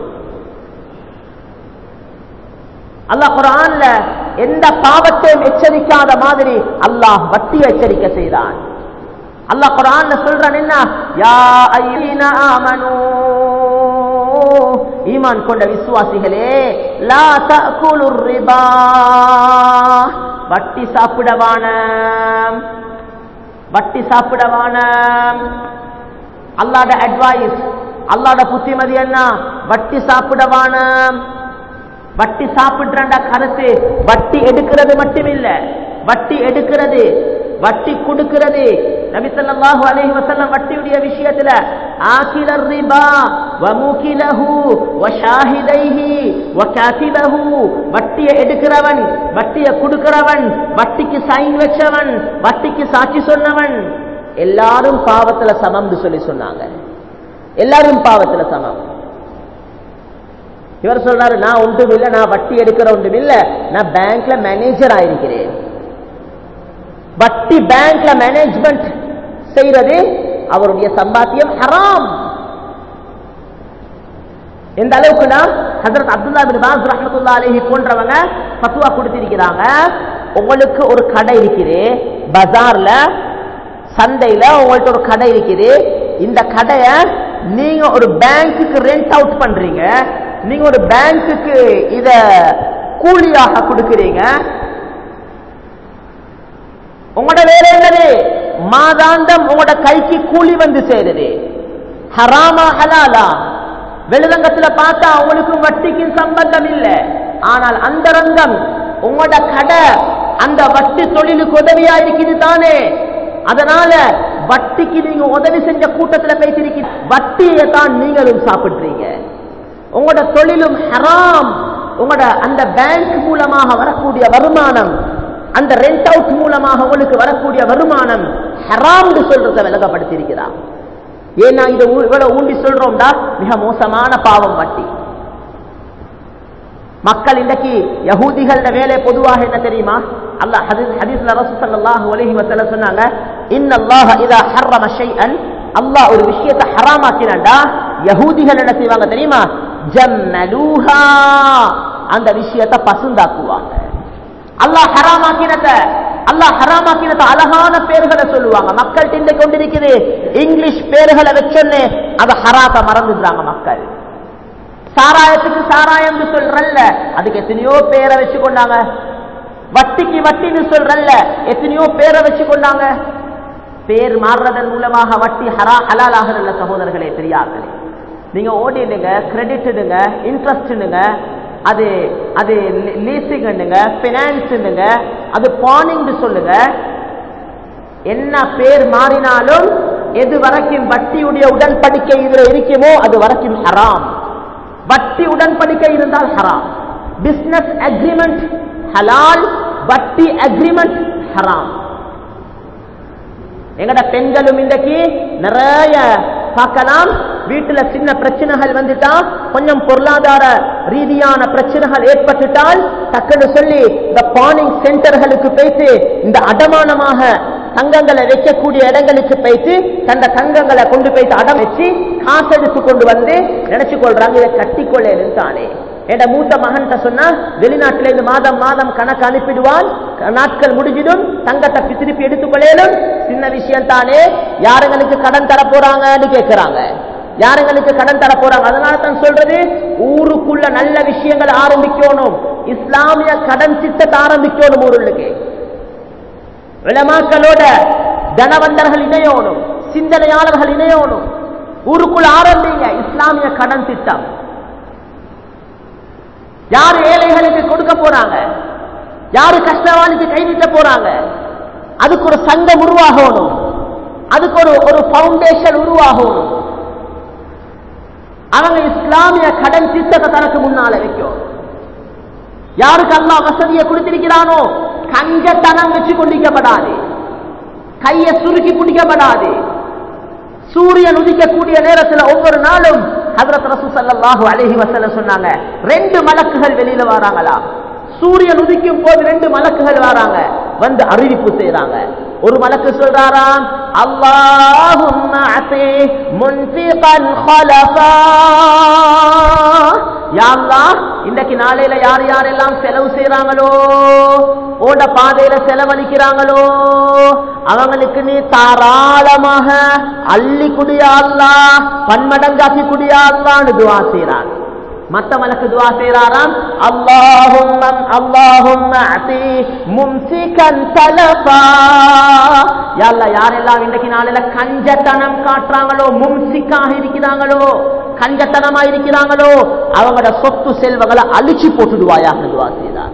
Speaker 1: அல்லாஹ் குரான்ல எந்த பாவத்தையும் எச்சரிக்காத மாதிரி அல்லாஹ் வட்டி எச்சரிக்கை செய்தான் அல்லாஹ் குரான்ல சொல்றான் என்ன யா ஐயீன ஆமனூ ஈமான் கொண்ட விசுவாசிகளே லா தஅகுலுர் ரிபா வட்டி சாப்பிடவான வட்டி சாப்பிடவான அல்லாட அட்வைஸ் அல்லாட புத்திமதி என்ன வட்டி சாப்பிடவான வட்டி சாப்பிடுறா கருத்து வட்டி எடுக்கிறது மட்டுமில்ல வட்டி எடுக்கிறது வட்டி கொடுக்கிறது நபி ஸல்லல்லாஹு அலைஹி வஸல்லம் வட்டியுடைய விஷயத்துல ஆகிலர் ரிபா வ முகிலஹு வ ஷாஹிதைஹி வ காதிபஹு வட்டியை எடுக்கிறவன் வட்டியை கொடுக்கிறவன் வட்டிக்கு சைன் வச்சவன் வட்டிக்கு சாட்சி சொன்னவன் எல்லாரும் பாவத்துல சமம்னு சொல்லி சொன்னாங்க எல்லாரும் பாவத்துல சமம் இவர் சொல்றாரு நான் ஒன்றும் இல்லை நான் வட்டி எடுக்கிற ஒன்றும் இல்லை நான் பேங்க்ல மேனேஜர் ஆயிருக்கிறேன் வட்டி பேங்க்ல மேனேஜ்மெண்ட் செய்யறது அவருடைய சம்பாத்தியம் ஹராம் எந்த அளவுக்குனா ஹசரத் அப்துல்லா பின் பாஸ் ரஹமத்துல்லா அலைஹி போன்றவங்க பத்துவா கொடுத்திருக்கிறாங்க உங்களுக்கு ஒரு கடை இருக்குது பஜார்ல சந்தையில உங்கள்ட்ட ஒரு கடை இருக்குது இந்த கடைய நீங்க ஒரு பேங்க்குக்கு ரெண்ட் அவுட் பண்றீங்க நீங்க ஒரு பேங்க்குக்கு இத கூலியாக கொடுக்கிறீங்க உங்களோட வேலை என்னது மாதாந்தம் உங்களோட கைக்கு கூலி வந்து சேருது ஹராமா ஹலாலா வெளிரங்கத்துல பார்த்தா உங்களுக்கும் வட்டிக்கும் சம்பந்தம் இல்லை ஆனால் அந்த ரங்கம் உங்களோட கடை அந்த வட்டி தொழிலுக்கு உதவியா இருக்குது தானே அதனால வட்டிக்கு நீங்க உதவி செஞ்ச கூட்டத்துல பேசிருக்கீங்க வட்டியை தான் நீங்களும் சாப்பிடுறீங்க உங்களோட தொழிலும் ஹராம் உங்களோட அந்த பேங்க் மூலமாக வரக்கூடிய வருமானம் அந்த ரெண்ட் அவுட் மூலமாக உங்களுக்கு வரக்கூடிய வருமானம் ஹராம்னு சொல்றத விலகப்படுத்தியிருக்கிறார் ஏன்னா இதை ஊ- இவ்வளவு ஊண்டி சொல்றோம்டா மிக மோசமான பாவம் வட்டி மக்கள் இன்றைக்கு யகூதிகள வேலை பொதுவாக என்ன தெரியுமா அல்லாஹ் ஹதீஸ் ஹதீஸ்ல ரசூல் ஸல்லல்லாஹு அலைஹி வஸல்லம் சொன்னாங்க இன்னல்லாஹ இதா ஹர்ரம ஷைஅன் அல்லாஹ் ஒரு விஷயத்தை ஹராமாக்கினாண்டா யகூதிகள் என்ன செய்வாங்க தெரியுமா ஜம்மலூஹா அந்த விஷயத்தை பசுந்தாக்குவாங்க அல்லாஹ் ஹராமாக்கினத அல்லாஹ் ஹராமாக்கினத அழகான பேர்களை சொல்லுவாங்க மக்கள் திண்டு கொண்டிருக்குது இங்கிலீஷ் பேர்களை வச்சோன்னே அதை ஹராத்த மறந்துடுறாங்க மக்கள் சாராயத்துக்கு சாராயம் சொல்றல்ல அதுக்கு எத்தனையோ பேரை வச்சு கொண்டாங்க வட்டிக்கு வட்டின்னு சொல்றல்ல எத்தனையோ பேரை வச்சு கொண்டாங்க பேர் மாறுறதன் மூலமாக வட்டி ஹரா ஹலால் ஆகிறல்ல சகோதரர்களே பெரியார்களே நீங்க ஓடிடுங்க கிரெடிட்டுங்க இன்ட்ரெஸ்ட்னுங்க அது அது லீசிங்னுங்க பினான்ஸுங்க அது பானிங் சொல்லுங்க என்ன பேர் மாறினாலும் எது வரைக்கும் வட்டியுடைய உடன்படிக்கை இதுல இருக்குமோ அது வரைக்கும் ஹராம் வட்டி உடன்படிக்கை இருந்தால் ஹராம் பிசினஸ் அக்ரிமெண்ட் ஹலால் வட்டி அக்ரிமெண்ட் ஹராம் எங்கட பெண்களும் இன்றைக்கு நிறைய பார்க்கலாம் வீட்டுல சின்ன பிரச்சனைகள் வந்துட்டா கொஞ்சம் பொருளாதார ரீதியான பிரச்சனைகள் ஏற்பட்டுட்டால் டக்குன்னு சொல்லி இந்த பானிங் சென்டர்களுக்கு போயிட்டு இந்த அடமானமாக தங்கங்களை வைக்கக்கூடிய இடங்களுக்கு போயிட்டு தந்த தங்கங்களை கொண்டு போயிட்டு அடம் வச்சு காசு எடுத்து கொண்டு வந்து நினைச்சு கொள்றாங்க இதை கட்டிக்கொள்ளேன்னு தானே என் மூத்த மகன் சொன்னா வெளிநாட்டில இருந்து மாதம் மாதம் கணக்கு அனுப்பிடுவான் நாட்கள் முடிஞ்சிடும் தங்கத்தை திருப்பி எடுத்துக்கொள்ளேனும் சின்ன விஷயம் தானே யாருங்களுக்கு கடன் தர போறாங்கன்னு கேட்கிறாங்க யாருங்களுக்கு கடன் தர போறாங்க அதனால தான் சொல்றது ஊருக்குள்ள நல்ல விஷயங்கள் ஆரம்பிக்கணும் இஸ்லாமிய கடன் திட்டத்தை ஆரம்பிக்கணும் ஊருளுக்கு விளமாக்களோட தனவந்தர்கள் இணையோனும் சிந்தனையாளர்கள் இணையோனும் ஊருக்குள்ள ஆரம்பிங்க இஸ்லாமிய கடன் திட்டம் யாரு ஏழைகளுக்கு கொடுக்க போறாங்க யாரு கஷ்டவாளிக்கு கை நீட்ட போறாங்க அதுக்கு ஒரு சங்கம் உருவாகணும் அதுக்கு ஒரு ஒரு பவுண்டேஷன் உருவாகணும் அவங்க இஸ்லாமிய கடன் திட்டத்தை தனக்கு முன்னால வைக்கும் யாருக்கு அல்லா வசதியை கொடுத்திருக்கிறானோ கஞ்சத்தனம் வச்சு கொண்டிருக்கப்படாது கையை சுருக்கி பிடிக்கப்படாது சூரியன் உதிக்கக்கூடிய நேரத்தில் ஒவ்வொரு நாளும் ஹதரத் ரசூ ஸல்லல்லாஹு அலைஹி வஸல்லம் சொன்னாங்க ரெண்டு மலக்குகள் வெளியில வராங்களா சூரியன் உதிக்கும் போது ரெண்டு மலக்குகள் வராங்க வந்து அறிவிப்பு செய்றாங்க ஒரு மலக்கு சொல்றாராம் அல்லாஹும்ம அதி முன்ஃபிகன் ஹலஃபா யா அல்லாஹ் இன்றைக்கு நாளையில யார் யாரெல்லாம் செலவு செய்றாங்களோ ஓட பாதையில செலவழிக்கிறாங்களோ அவங்களுக்கு நீ தாராளமாக அள்ளி குடியா அல்லா பன்மடங்காக்கி குடியா அல்லான்னு துவா செய்றாங்க மத்த மலக்கு துவா செய்றாராம் அல்லாஹும் அல்லாஹும் அதி மும்சிகன் தலபா யாழ்லா யாரெல்லாம் இன்றைக்கு நாளில கஞ்சத்தனம் காட்டுறாங்களோ மும்சிக்காக இருக்கிறாங்களோ கஞ்சத்தனமா இருக்கிறாங்களோ அவங்களோட சொத்து செல்வங்களை அழிச்சு போட்டுடுவாயாக துவா செய்றார்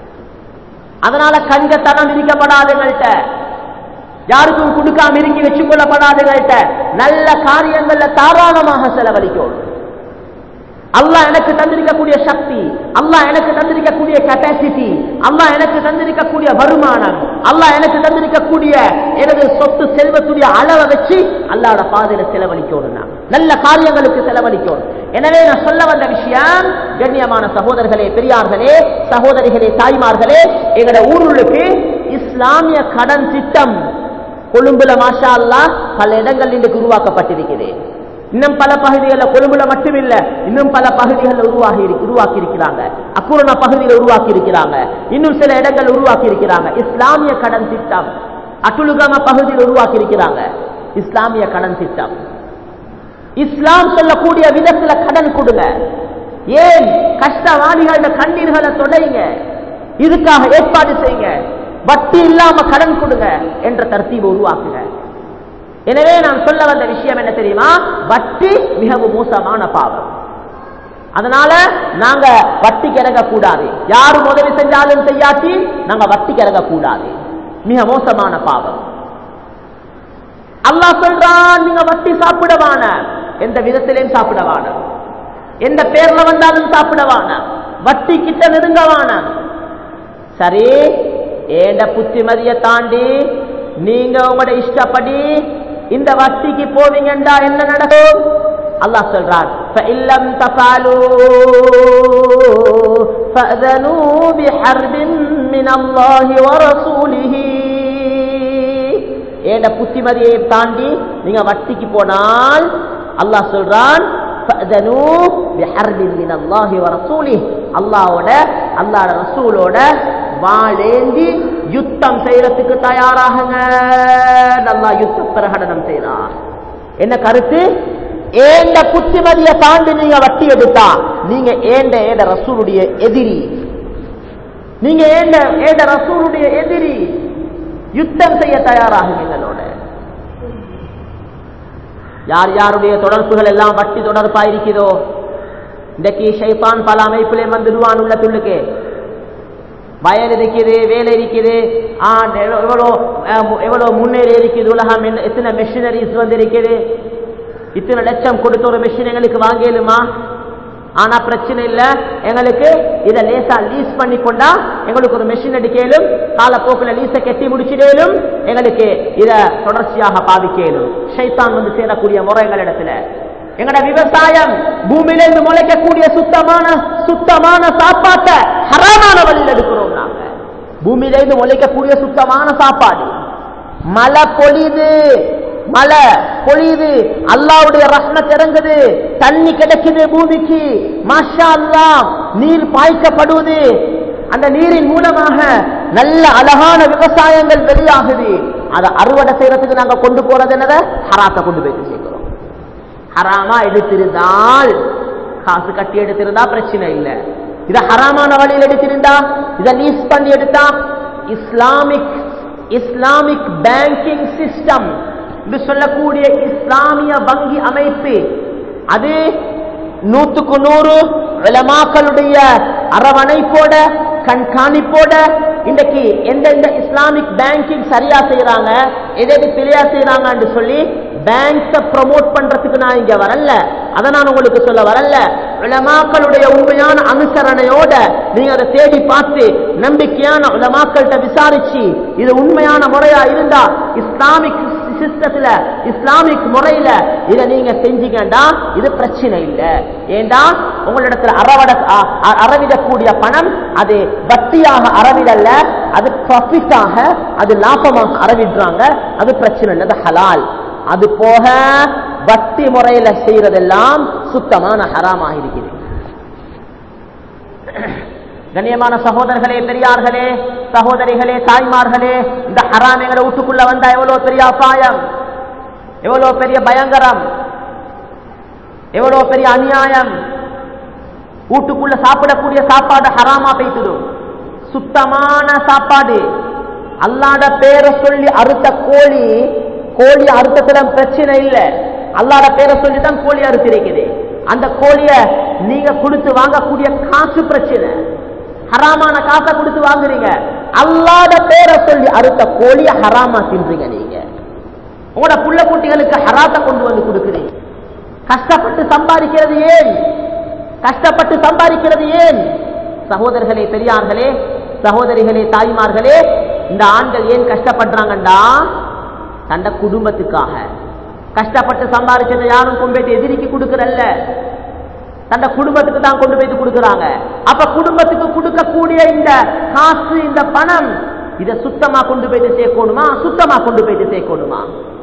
Speaker 1: அதனால கஞ்சத்தனம் இருக்கப்படாதுங்கள்ட்ட யாருக்கும் கொடுக்காம இருக்கி வச்சு கொள்ளப்படாதுங்கள்ட்ட நல்ல காரியங்கள்ல தாராளமாக செலவழிக்கும் அல்லாஹ் எனக்கு தந்திருக்கக்கூடிய சக்தி அல்லாஹ் எனக்கு தந்திருக்கக்கூடிய கெப்பாசிட்டி அல்லாஹ் எனக்கு தந்திருக்கக்கூடிய வருமானம் அல்லாஹ் எனக்கு தந்திருக்கக்கூடிய எனது சொத்து செல்வத்துடைய அளவை வச்சு அல்லாஹ்வோட பாதையில செலவழிக்கணும் நான். நல்ல காரியங்களுக்கு செலவழிக்கணும் எனவே நான் சொல்ல வந்த விஷயம் கண்ணியமான சகோதரர்களே பெரியார்களே சகோதரிகளே தாய்மார்களே எங்களோட ஊருளுக்கு இஸ்லாமிய கடன் திட்டம் கொழும்புல மாஷா அல்லாஹ் பல இடங்கள் இன்றைக்கு உருவாக்கப்பட்டிருக்கிறது இன்னும் பல பகுதிகளில் கொழும்புல மட்டுமில்ல இன்னும் பல பகுதிகளில் உருவாகி உருவாக்கி இருக்கிறாங்க அக்குரண பகுதியில் உருவாக்கி இருக்கிறாங்க இன்னும் சில இடங்கள் உருவாக்கி இருக்கிறாங்க இஸ்லாமிய கடன் திட்டம் அட்டுலுகம பகுதியில் உருவாக்கி இருக்கிறாங்க இஸ்லாமிய கடன் திட்டம் இஸ்லாம் சொல்லக்கூடிய விதத்துல கடன் கொடுங்க ஏன் கஷ்டவாளிகள கண்ணீர்களை தொடைங்க இதுக்காக ஏற்பாடு செய்யுங்க வட்டி இல்லாம கடன் கொடுங்க என்ற தர்த்தீவை உருவாக்குங்க எனவே நான் சொல்ல வந்த விஷயம் என்ன தெரியுமா வட்டி மிகவும் மோசமான பாவம் அதனால நாங்க வட்டிக்கு இறங்க கூடாது யாரு உதவி செஞ்சாலும் செய்யாட்டி நாங்க வட்டிக்கு இறங்க கூடாது மிக மோசமான பாவம் அல்லாஹ் சொல்றான் நீங்க வட்டி சாப்பிடவான எந்த விதத்திலையும் சாப்பிடவான எந்த பேர்ல வந்தாலும் சாப்பிடவான வட்டி கிட்ட நெருங்கவான சரி ஏண்ட புத்திமதியை தாண்டி நீங்க உங்களோட இஷ்டப்படி இந்த வட்டிக்கு போவீங்கன்றா என்ன நடக்கும் அல்லாஹ் சொல்றான் فَإِلَّمْ تَفْعَلُوا فَأْذَنُوا بِحَرْبٍ مِّنَ اللَّهِ وَرَسُولِهِ ஏண்ட புத்திமதியை தாண்டி நீங்க வட்டிக்கு போனால் அல்லாஹ் சொல்றான் فَأْذَنُوا بِحَرْبٍ مِّنَ اللَّهِ وَرَسُولِهِ அல்லாஹ்வோட அல்லாஹ்வோட ரசூலோட வாழேந்தி யுத்தம் செய்யறதுக்கு தயாராகுங்க நல்லா யுத்த பிரகடனம் செய்யறான் என்ன கருத்து ஏண்ட புத்திமதியை தாண்டி நீங்க வட்டி எடுத்தா நீங்க ஏண்ட ஏண்ட ரசூலுடைய எதிரி நீங்க ஏண்ட ஏண்ட ரசூலுடைய எதிரி யுத்தம் செய்ய தயாராகுங்க எங்களோட யார் யாருடைய தொடர்புகள் எல்லாம் வட்டி தொடர்பா இருக்குதோ இன்றைக்கு ஷைத்தான் பல அமைப்பிலே வந்துடுவான் உள்ள துள்ளுக்கு வயல் இருக்குது வேலை இருக்குது ஆ, எவ்வளோ அஹ், எவ்வளோ முன்னேறி இருக்குது உலகம் என்ன- எத்தனை மெஷினரிஸ் வந்து இருக்குது இத்தனை லட்சம் கொடுத்த ஒரு மெஷின் எங்களுக்கு வாங்கலுமா ஆனா பிரச்சனை இல்ல எங்களுக்கு இதை லேசா லீஸ் பண்ணி கொண்டா எங்களுக்கு ஒரு மெஷின் அடிக்கலும் காலப்போக்கில் லீஸை கட்டி முடிச்சிடலும் எங்களுக்கு இதை தொடர்ச்சியாக பாவிக்கலும் ஷைத்தான் வந்து சேரக்கூடிய முறை எங்களிடத்துல எங்கட விவசாயம் பூமியிலிருந்து முளைக்கக்கூடிய சுத்தமான சுத்தமான சாப்பாட்டை ஹராமான வழியில் எடுக்கிறோம் நாங்க பூமியிலிருந்து முளைக்கக்கூடிய சுத்தமான சாப்பாடு மழை பொழியுது மழை பொழியுது அல்லாவுடைய ரஹ்மத் இறங்குது தண்ணி கிடைக்குது பூமிக்கு மாஷா அல்லாஹ் நீர் பாய்க்கப்படுவது அந்த நீரின் மூலமாக நல்ல அழகான விவசாயங்கள் வெளியாகுது அதை அறுவடை செய்யறதுக்கு நாங்க கொண்டு போறது என்னத ஹராத்தை கொண்டு போயிட்டு சேர்க்கிறோம் ஹராமா எடுத்திருந்தால் காசு கட்டி எடுத்திருந்தா பிரச்சனை இல்லை இத ஹராமான வழியில் எடுத்திருந்தா இத லீஸ் பண்ணி எடுத்தா இஸ்லாமிக் இஸ்லாமிக் பேங்கிங் சிஸ்டம் என்று சொல்லக்கூடிய இஸ்லாமிய வங்கி அமைப்பு அது நூத்துக்கு நூறு உலமாக்களுடைய அரவணைப்போட கண்காணிப்போட இன்றைக்கு எந்தெந்த இஸ்லாமிக் பேங்கிங் சரியா செய்யறாங்க எதை எது பிழையா செய்யறாங்கன்னு சொல்லி பேங்க்ஸ ப்ரமோட் பண்றதுக்கு நான் இங்க வரல அதை நான் உங்களுக்கு சொல்ல வரல உலமாக்களுடைய உண்மையான அனுசரணையோட நீங்க அதை தேடி பார்த்து நம்பிக்கையான உலமாக்கள்கிட்ட விசாரிச்சு இது உண்மையான முறையா இருந்தா இஸ்லாமிக் சிஸ்டத்துல இஸ்லாமிக் முறையில இதை நீங்க செஞ்சீங்கன்னா இது பிரச்சனை இல்லை ஏண்டா உங்களிடத்துல அறவட அ- அ- அறவிடக்கூடிய பணம் அது வட்டியாக அறவிடல்ல அது ப்ராஃபிட்டாக அது லாபமாக அறவிடுறாங்க அது பிரச்சனை இல்லை அது ஹலால் அது போக வட்டி முறையில செய்யறதெல்லாம் சுத்தமான ஹராமாக இருக்குது கண்ணியமான சகோதரர்களே பெரியார்களே சகோதரிகளே தாய்மார்களே இந்த ஹராம் எங்களை வீட்டுக்குள்ள வந்தா எவ்வளவு பெரிய அபாயம் எவ்வளவு பெரிய பயங்கரம் எவ்வளவு பெரிய அநியாயம் வீட்டுக்குள்ள சாப்பிடக்கூடிய சாப்பாடு ஹராமா போய்த்துடும் சுத்தமான சாப்பாடு அல்லாட பேரை சொல்லி அறுத்த கோழி கோழி அறுத்ததுல பிரச்சனை இல்லை அல்லாட பேரை சொல்லி தான் கோழி அறுத்திருக்குது அந்த கோழிய நீங்க கொடுத்து வாங்கக்கூடிய காசு பிரச்சனை ஹராமான காசை கொடுத்து வாங்குறீங்க அல்லாத பேரை சொல்லி அறுத்த கோழிய ஹராமா தின்றீங்க நீங்க உங்களோட புள்ள குட்டிகளுக்கு ஹராத்தை கொண்டு வந்து கொடுக்குறீங்க கஷ்டப்பட்டு சம்பாதிக்கிறது ஏன் கஷ்டப்பட்டு சம்பாதிக்கிறது ஏன் சகோதரர்களே பெரியார்களே சகோதரிகளே தாய்மார்களே இந்த ஆண்கள் ஏன் கஷ்டப்படுறாங்கண்டா தண்ட குடும்பத்துக்காக கஷ்டப்பட்டு சம்பாதிச்சதை யாரும் கொண்டு போயிட்டு எதிரிக்கு கொடுக்கறல்ல தண்ட குடும்பத்துக்கு தான் கொண்டு போயிட்டு கொடுக்கறாங்க அப்ப குடும்பத்துக்கு கொடுக்கக்கூடிய இந்த காசு இந்த பணம் இத சுத்தமா கொண்டு போயிட்டு சேர்க்கணுமா சுத்தமா கொண்டு போயிட்டு சேர்க்கணுமா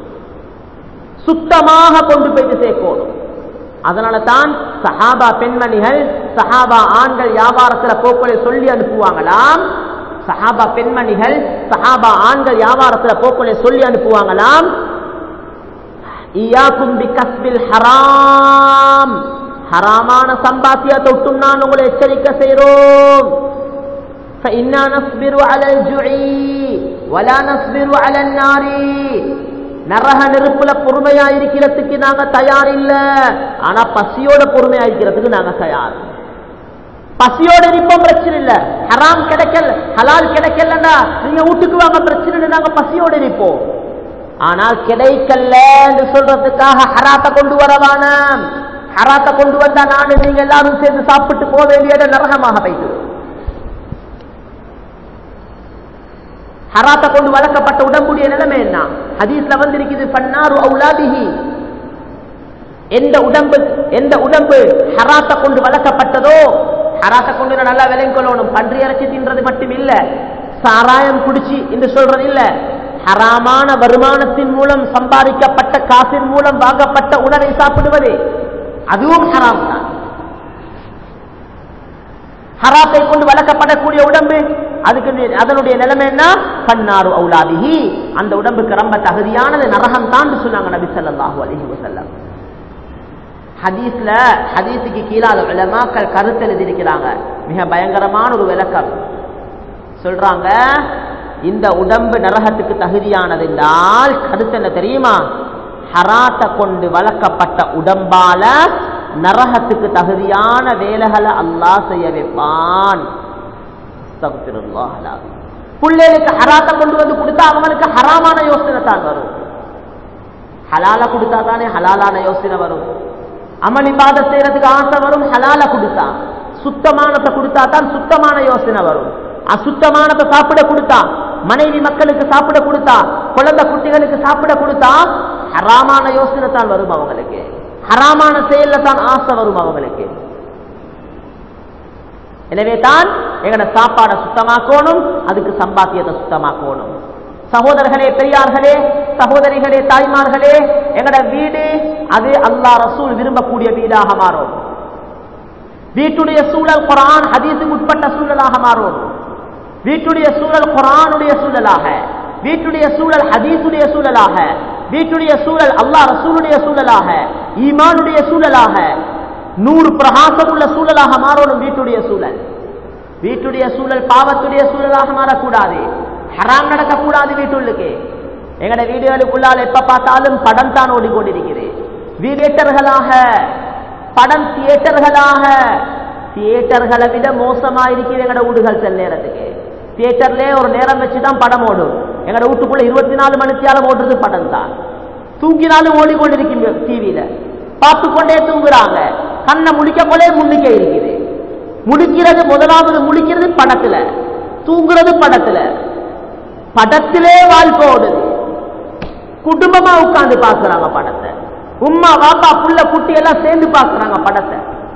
Speaker 1: சுத்தமாக கொண்டு போயிட்டு சேர்க்கணும் அதனால தான் சஹாபா பெண்மணிகள் சஹாபா ஆண்கள் வியாபாரத்துல போக்களை சொல்லி அனுப்புவாங்களாம் சஹாபா பெண்மணிகள் சஹாபா ஆண்கள் வியாபாரத்துல போக்களை சொல்லி அனுப்புவாங்களாம் இயாக்கும் பிகஸ்பில் ஹராம் ஹராமான சம்பாத்தியத்தை விட்டும் நான் உங்களை எச்சரிக்கை செய்கிறோம் فإنا نصبر على الجوع ولا نصبر على النار நரக நெருப்புல பொறுமையா இருக்கிறதுக்கு நாங்க தயார் இல்ல ஆனா பசியோட பொறுமையா இருக்கிறதுக்கு நாங்க தயார் பசியோட இருப்போம் பிரச்சனை இல்ல ஹராம் கிடைக்கல ஹலால் கிடைக்கலன்னா நீங்க வீட்டுக்கு வாங்க பிரச்சனை இல்லை நாங்க பசியோட இருப்போம் ஆனால் கிடைக்கல என்று சொல்றதுக்காக ஹராத்தை கொண்டு வரவான ஹராத்தை கொண்டு வந்தா நானு நீங்க எல்லாரும் சேர்ந்து சாப்பிட்டு போக வேண்டியது நரகமாக போயிட்டு ஹராத்தை கொண்டு வளர்க்கப்பட்ட உடம்புடைய நிலைமை என்ன ஹதீஸ்ல வந்திருக்குது பன்னாரு அவுலாதிஹி எந்த உடம்பு எந்த உடம்பு ஹராத்தை கொண்டு வளர்க்கப்பட்டதோ ஹராத்தை கொண்டு நான் நல்லா விலையும் கொள்ளணும் பன்றி இறைச்சி தின்றது மட்டும் இல்ல சாராயம் குடிச்சு என்று சொல்றது இல்ல ஹராமான வருமானத்தின் மூலம் சம்பாதிக்கப்பட்ட காசின் மூலம் வாங்கப்பட்ட உணவை சாப்பிடுவது அதுவும் ஹராம் தான் ஹராத்தை கொண்டு வளர்க்கப்படக்கூடிய உடம்பு அதுக்கு நி- அதனுடைய நிலைமை என்ன பன்னாரு அவுலாதிஹி அந்த உடம்புக்கு ரொம்ப தகுதியானது நரகம் தான் சொன்னாங்க நபி ஸல்லல்லாஹு அலைஹி வஸல்லம் ஹதீஸ்ல ஹதீஸுக்கு கீழால உலமாக்கள் கருத்து எழுதியிருக்கிறாங்க மிக பயங்கரமான ஒரு விளக்கம் சொல்றாங்க இந்த உடம்பு நரகத்துக்கு தகுதியானது என்றால் கருத்து என்ன தெரியுமா ஹராத்தை கொண்டு வளர்க்கப்பட்ட உடம்பால நரகத்துக்கு தகுதியான வேலைகளை அல்லாஹ் செய்ய வைப்பான் அஸ்தக்ஃபிருல்லாஹ் அல்-அஸீம். பிள்ளைகளுக்கு ஹராத்தை கொண்டு வந்து கொடுத்தா அவங்களுக்கு ஹராமான யோசனை தான் வரும் ஹலால கொடுத்தா தானே ஹலாலான யோசனை வரும் அமல் இபாதத் செய்யறதுக்கு ஆசை வரும் ஹலால கொடுத்தா சுத்தமானத்தை கொடுத்தா தான் சுத்தமான யோசனை வரும் அசுத்தமானத்தை சாப்பிட கொடுத்தா மனைவி மக்களுக்கு சாப்பிட கொடுத்தா குழந்தை குட்டிகளுக்கு சாப்பிட கொடுத்தா ஹராமான யோசனை தான் வரும் அவங்களுக்கு ஹராமான செயல்ல தான் ஆசை வரும் அவங்களுக்கு எனவே தான் எங்கட சாப்பாடை சுத்தமாக்கணும் அதுக்கு சம்பாத்தியத்தை சுத்தமாக்கணும் சகோதரர்களே பெரியார்களே சகோதரிகளே தாய்மார்களே எங்கட வீடு அது அல்லாஹ் ரசூல் விரும்பக்கூடிய வீடாக மாறும் வீட்டுடைய சூழல் குரான் ஹதீஸுக்கு உட்பட்ட சூழலாக மாறும் வீட்டுடைய சூழல் குரானுடைய சூழலாக வீட்டுடைய சூழல் ஹதீஸுடைய சூழலாக வீட்டுடைய சூழல் அல்லாஹ் ரசூலுடைய சூழலாக ஈமானுடைய சூழலாக நூறு பிரகாசம் உள்ள சூழலாக மாறணும் வீட்டுடைய சூழல் வீட்டுடைய சூழல் பாவத்துடைய சூழலாக மாறக்கூடாது ஹராம் நடக்கக்கூடாது வீட்டுள்ளுக்கு எங்கட வீடுகளுக்குள்ளால் எப்ப பார்த்தாலும் படம் தான் ஓடிக்கொண்டிருக்கிறது வீடியேட்டர்களாக படம் தியேட்டர்களாக தியேட்டர்களை விட மோசமா இருக்குது எங்கட வீடுகள் சில நேரத்துக்கு தியேட்டர்லயே ஒரு நேரம் வச்சுதான் படம் ஓடும் எங்கட வீட்டுக்குள்ள இருபத்தி நாலு மணித்தியாலும் ஓடுறது படம் தான் தூங்கினாலும் ஓடிக்கொண்டிருக்கும் டிவியில பார்த்து கொண்டே தூங்குறாங்க கண்ணை முழிக்க போலே முன்னிக்க இருக்குது முழிக்கிறது முதலாவது முழிக்கிறது படத்துல தூங்குறது படத்துல படத்திலே வாழ்க்கை ஓடுது குடும்பமா உட்கார்ந்து பாக்குறாங்க படத்தை உம்மா வாப்பா புள்ள குட்டி எல்லாம் சேர்ந்து பாக்குறாங்க படத்தை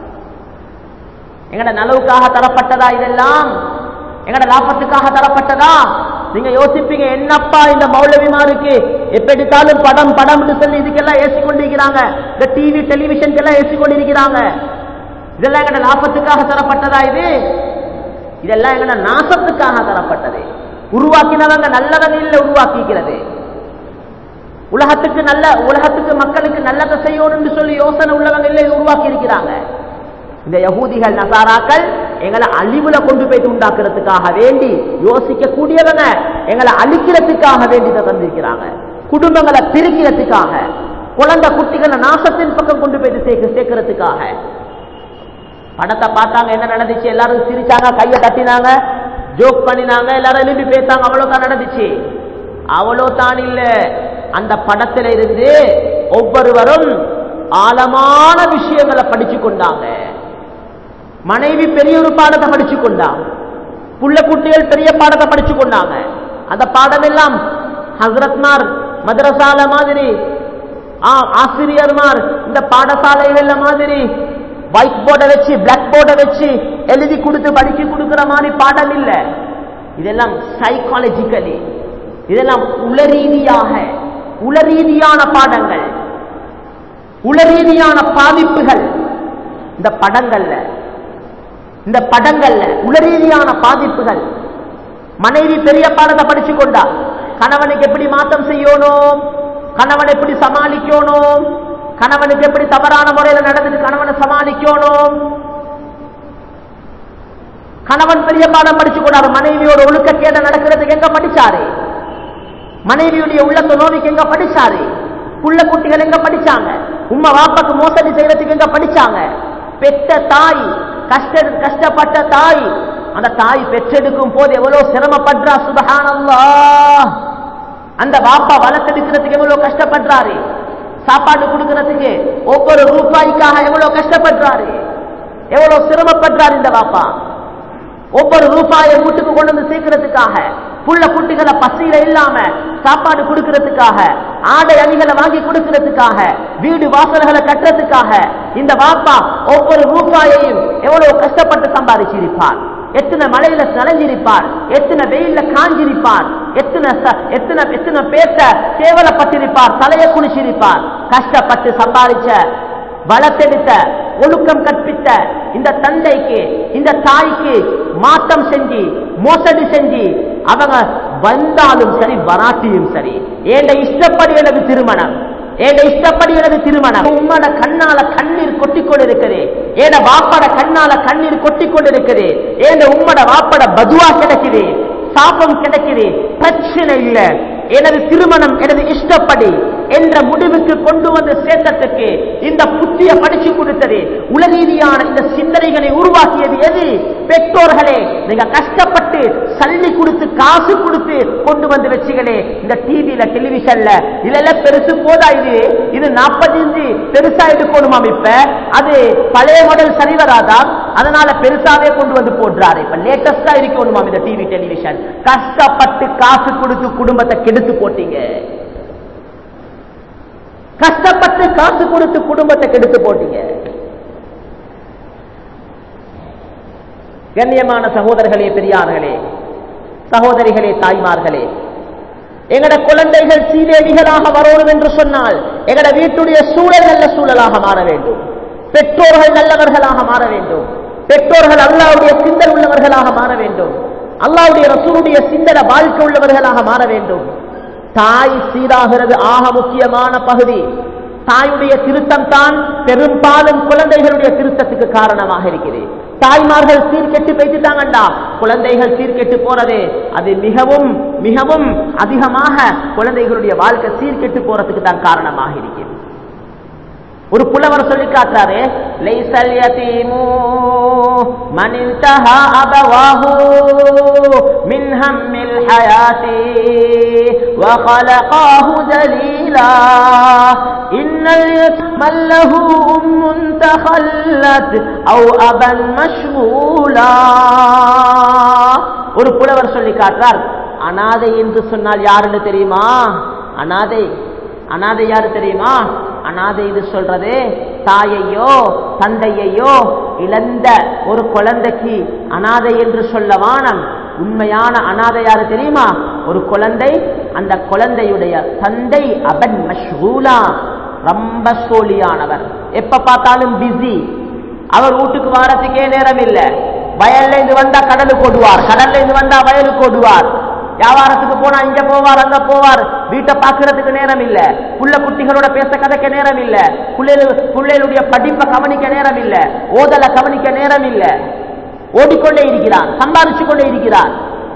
Speaker 1: எங்கட நலவுக்காக தரப்பட்டதா இதெல்லாம் எங்கட லாபத்துக்காக தரப்பட்டதா நீங்க யோசிப்பீங்க என்னப்பா இந்த மௌலவிமாருக்கு எப்ப எடுத்தாலும் படம் படம்னு சொல்லி இதுக்கெல்லாம் ஏசி கொண்டிருக்கிறாங்க இந்த டிவி டெலிவிஷனுக்கெல்லாம் ஏசி கொண்டிருக்கிறாங்க இதெல்லாம் எங்கட லாபத்துக்காக தரப்பட்டதா இது இதெல்லாம் எங்கட நாசத்துக்காக தரப்பட்டது உருவாக்கினவங்க நல்லவங்க இல்ல உருவாக்கிக்கிறது உலகத்துக்கு நல்ல உலகத்துக்கு மக்களுக்கு நல்லதை செய்யணும்னு சொல்லி யோசனை உள்ளவங்க இல்லை உருவாக்கி இருக்கிறாங்க இந்த யகூதிகள் நசாராக்கள் எங்களை அழிவுல கொண்டு போய் உண்டாக்குறதுக்காக வேண்டி யோசிக்க கூடியவங்க எங்களை அழிக்கிறதுக்காக வேண்டி இதை தந்திருக்கிறாங்க குடும்பங்களை பிரிக்கிறதுக்காக குழந்தை குட்டிகளை நாசத்தின் பக்கம் கொண்டு போய் சேர்க்க சேர்க்கறதுக்காக படத்தை பார்த்தாங்க என்ன நடந்துச்சு எல்லாரும் சிரிச்சாங்க கையை தட்டினாங்க ஜோக் பண்ணினாங்க எல்லாரும் எழுப்பி பேசாங்க அவ்வளவுதான் நடந்துச்சு அவ்வளோ தான் இல்ல அந்த படத்துல இருந்து ஒவ்வொருவரும் ஆழமான விஷயங்களை படிச்சு கொண்டாங்க மனைவி பெரிய ஒரு பாடத்தை படிச்சு கொண்டாங்க புள்ள குட்டிகள் பெரிய பாடத்தை படிச்சு கொண்டாங்க அந்த பாடம் எல்லாம் ஹசரத்மார் மதரசால மாதிரி ஆசிரியர்மார் இந்த பாடசாலைகள்ல மாதிரி ஒயிட் போர்டை வச்சு பிளாக் போர்டை வச்சு எழுதி கொடுத்து படிச்சு கொடுக்கிற மாதிரி பாடம் இல்ல இதெல்லாம் சைக்காலஜிக்கலி இதெல்லாம் உளரீதியாக உளரீதியான பாடங்கள் உளரீதியான பாதிப்புகள் இந்த படங்கள்ல இந்த படங்கள்ல உளரீதியான பாதிப்புகள் மனைவி பெரிய பாடத்தை படிச்சு கொண்டா கணவனுக்கு எப்படி மாற்றம் செய்யணும் கணவன் எப்படி சமாளிக்கணும் கணவனுக்கு எப்படி தவறான முறையில நடந்துட்டு கணவனை சமாளிக்கணும் கணவன் பெரிய பாடம் படிச்சு கொண்டாரு மனைவியோட ஒழுக்க கேட நடக்கிறதுக்கு எங்க படிச்சாரு மனைவியுடைய உள்ளத்தை நோவிக்கு எங்க படிச்சாரு புள்ள குட்டிகள் எங்க படிச்சாங்க உம்மா வாப்பாக்கு மோசடி செய்யறதுக்கு எங்க படிச்சாங்க பெற்ற தாய் கஷ்ட கஷ்டப்பட்ட தாய் அந்த தாய் பெற்றெடுக்கும் போது எவ்வளவு சிரமப்படுறா சுபஹானல்லா அந்த வாப்பா வளர்த்தெடுக்கிறதுக்கு எவ்வளவு கஷ்டப்படுறாரு சாப்பாடு கொடுக்கறதுக்கு ஒவ்வொரு ரூபாய்க்காக எவ்வளவு கஷ்டப்படுறாரு எவ்வளவு சிரமப்படுறாரு இந்த வாப்பா ஒவ்வொரு ரூபாயை வீட்டுக்கு கொண்டு வந்து சேர்க்கறதுக்காக புள்ள குட்டிகளை பசியில இல்லாம சாப்பாடு கொடுக்கறதுக்காக ஆடை அணிகளை வாங்கி கொடுக்கறதுக்காக வீடு வாசல்களை கட்டுறதுக்காக இந்த வாப்பா ஒவ்வொரு ரூபாயையும் எவ்வளவு கஷ்டப்பட்டு சம்பாதிச்சிருப்பார் எத்தனை மலையில நனைஞ்சிருப்பார் எத்தனை வெயில்ல காஞ்சிருப்பார் எத்தனை எத்தனை எத்தனை பேர்த்த கேவலப்பட்டிருப்பார் தலையை குளிச்சிருப்பார் கஷ்டப்பட்டு சம்பாதிச்ச வளர்த்தெடுத்த ஒழுக்கம் கற்பித்த இந்த தந்தைக்கு இந்த தாய்க்கு மாற்றம் செஞ்சு மோசடி செஞ்சு அவங்க வந்தாலும் சரி வராட்டியும் சரி ஏண்ட இஷ்டப்படி எனது திருமணம் ஏண்ட இஷ்டப்படி எனது திருமணம் உம்மட கண்ணால கண்ணீர் கொட்டிக்கொண்டு இருக்குது ஏண்ட வாப்பட கண்ணால கண்ணீர் கொட்டிக்கொண்டு இருக்குது ஏண்ட உம்மட வாப்பட பதுவா கிடைக்குது சாபம் கிடைக்குது பிரச்சனை இல்ல எனது திருமணம் எனது இஷ்டப்படி என்ற முடிவுக்கு கொண்டு வந்து சேர்த்ததுக்கு இந்த புத்திய படிச்சு கொடுத்தது உலகீதியான இந்த சிந்தனைகளை உருவாக்கியது எது பெற்றோர்களே நீங்க கஷ்டப்பட்டு சல்லி கொடுத்து காசு கொடுத்து கொண்டு வந்து வச்சுகளே இந்த டிவில டெலிவிஷன்ல இதெல்லாம் பெருசு போதா இது இது நாற்பத்தஞ்சு பெருசா எடுக்கணுமா இப்ப அது பழைய மாடல் சரி வராதா அதனால பெருசாவே கொண்டு வந்து போடுறாரு இப்ப லேட்டஸ்டா இருக்கணுமா இந்த டிவி டெலிவிஷன் கஷ்டப்பட்டு காசு கொடுத்து குடும்பத்தை கெடுத்து போட்டீங்க கஷ்டப்பட்டு காசு கொடுத்து குடும்பத்தை கெடுத்து போட்டீங்க கண்ணியமான சகோதரர்களே பெரியார்களே சகோதரிகளே தாய்மார்களே எங்கட குழந்தைகள் சீதேவிகளாக வரணும் என்று சொன்னால் எங்கட வீட்டுடைய சூழல் நல்ல சூழலாக மாற வேண்டும் பெற்றோர்கள் நல்லவர்களாக மாற வேண்டும் பெற்றோர்கள் அல்லாவுடைய சிந்தல் உள்ளவர்களாக மாற வேண்டும் அல்லாவுடைய ரசூலுடைய சிந்தன வாழ்க்கை உள்ளவர்களாக மாற வேண்டும் தாய் சீராகிறது ஆக முக்கியமான பகுதி தாயுடைய திருத்தம் தான் பெரும்பாலும் குழந்தைகளுடைய திருத்தத்துக்கு காரணமாக இருக்கிறது தாய்மார்கள் சீர்கெட்டு பேசிட்டாங்கண்டா குழந்தைகள் சீர்கெட்டு போறது அது மிகவும் மிகவும் அதிகமாக குழந்தைகளுடைய வாழ்க்கை சீர்கெட்டு போறதுக்கு தான் காரணமாக இருக்கிறது ஒரு புலவர் சொல்லி காட்டுறாரு லைசல் யதீமு மன் இன்தஹா அபவாஹு மின் ஹம்மில் ஹயாதி வ خلقاه ذليلا إن اليتيم له أم تخلت أو أبا مشغولا ஒரு புலவர் சொல்லி காட்டுறார் அனாதை என்று சொன்னால் யாருன்னு தெரியுமா அனாதை அனாதை யாரு தெரியுமா அனாதை இது சொல்றது தாயையோ தந்தையையோ இழந்த ஒரு குழந்தைக்கு அனாதை என்று சொல்ல வானம் உண்மையான அனாதை யாரு தெரியுமா ஒரு குழந்தை அந்த குழந்தையுடைய தந்தை அவன் மஷ்கூலா ரொம்ப சோழியானவர் எப்ப பார்த்தாலும் பிஸி அவர் வீட்டுக்கு வாரத்துக்கே நேரம் இல்ல வயல்ல இருந்து வந்தா கடலுக்கு ஓடுவார் கடல்ல இருந்து வந்தா வயலுக்கு ஓடுவார் வியாபாரத்துக்கு போனா இங்க போவார் அங்க போவார் வீட்டை பாக்குறதுக்கு நேரம் இல்ல புள்ள குட்டிகளோட பேச கதைக்க நேரம் இல்ல பிள்ளைகளுடைய படிப்பை கவனிக்க நேரம் இல்ல ஓதலை கவனிக்க நேரம் இல்ல ஓடிக்கொண்டே இருக்கிறார் சம்பாதிச்சு கொண்டே இருக்கிறார்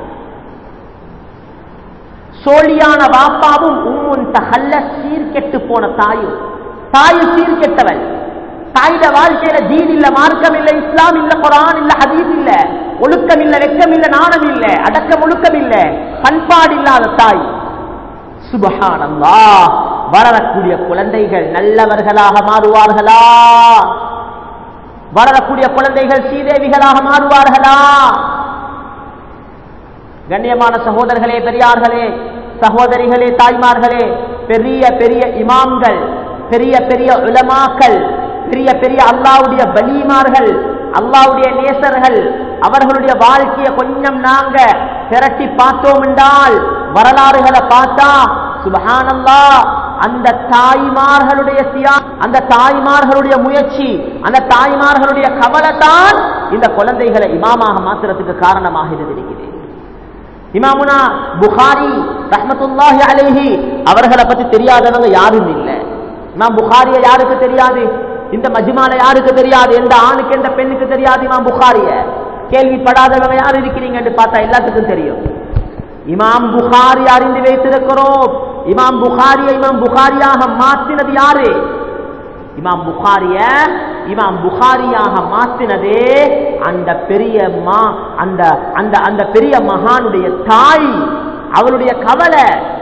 Speaker 1: சோழியான வாப்பாவும் உம்முன் தகல்ல சீர்கெட்டு போன தாயும் தாயு சீர்கெட்டவள் தாயிட வாழ்க்கையில தீன் இல்ல மார்க்கம் இல்ல இஸ்லாம் இல்ல குரான் இல்ல ஹதீஸ் இல்ல ஒழுக்கம் இல்ல வெக்கம் இல்ல நாணம் இல்ல அடக்கம் ஒழுக்கம் இல்ல பண்பாடு இல்லாத தாய் சுபஹானல்லா வளரக்கூடிய குழந்தைகள் நல்லவர்களாக மாறுவார்களா வளரக்கூடிய குழந்தைகள் சீதேவிகளாக மாறுவார்களா கண்ணியமான சகோதரர்களே பெரியார்களே சகோதரிகளே தாய்மார்களே பெரிய பெரிய இமாம்கள் பெரிய பெரிய உலமாக்கள் பெரிய பெரிய அல்லாவுடைய பலிமார்கள் அல்லாவுடைய நேசர்கள் அவர்களுடைய வாழ்க்கையை கொஞ்சம் நாங்க திரட்டி பார்த்தோம் என்றால் வரலாறுகளை பார்த்தா சுபஹானல்லா அந்த தாய்மார்களுடைய தியா அந்த தாய்மார்களுடைய முயற்சி அந்த தாய்மார்களுடைய கவலை தான் இந்த குழந்தைகளை இமாமாக மாத்துறதுக்கு காரணமாக இருந்திருக்கிறது இமாமுனா புகாரி ரஹமத்துல்லாஹி அலேஹி அவர்களை பத்தி தெரியாதவங்க யாரும் இல்லை இமாம் புகாரிய யாருக்கு தெரியாது இந்த மஜ்மால யாருக்கு தெரியாது எந்த ஆணுக்கு எந்த பெண்ணுக்கு தெரியாது இமாம் புகாரிய கேள்விப்படாதவங்க யார் இருக்கிறீங்கன்னு பார்த்தா எல்லாத்துக்கும் தெரியும் இமாம் புகாரி அறிந்து வைத்திருக்கிறோம் இமாம் புகாரிய இமாம் புகாரியாக மாற்றினது யாரு இமாம் புகாரிய இமாம் புகாரியாக மாற்றினதே அந்த பெரிய மா அந்த அந்த அந்த பெரிய மகானுடைய தாய் அவளுடைய கவலை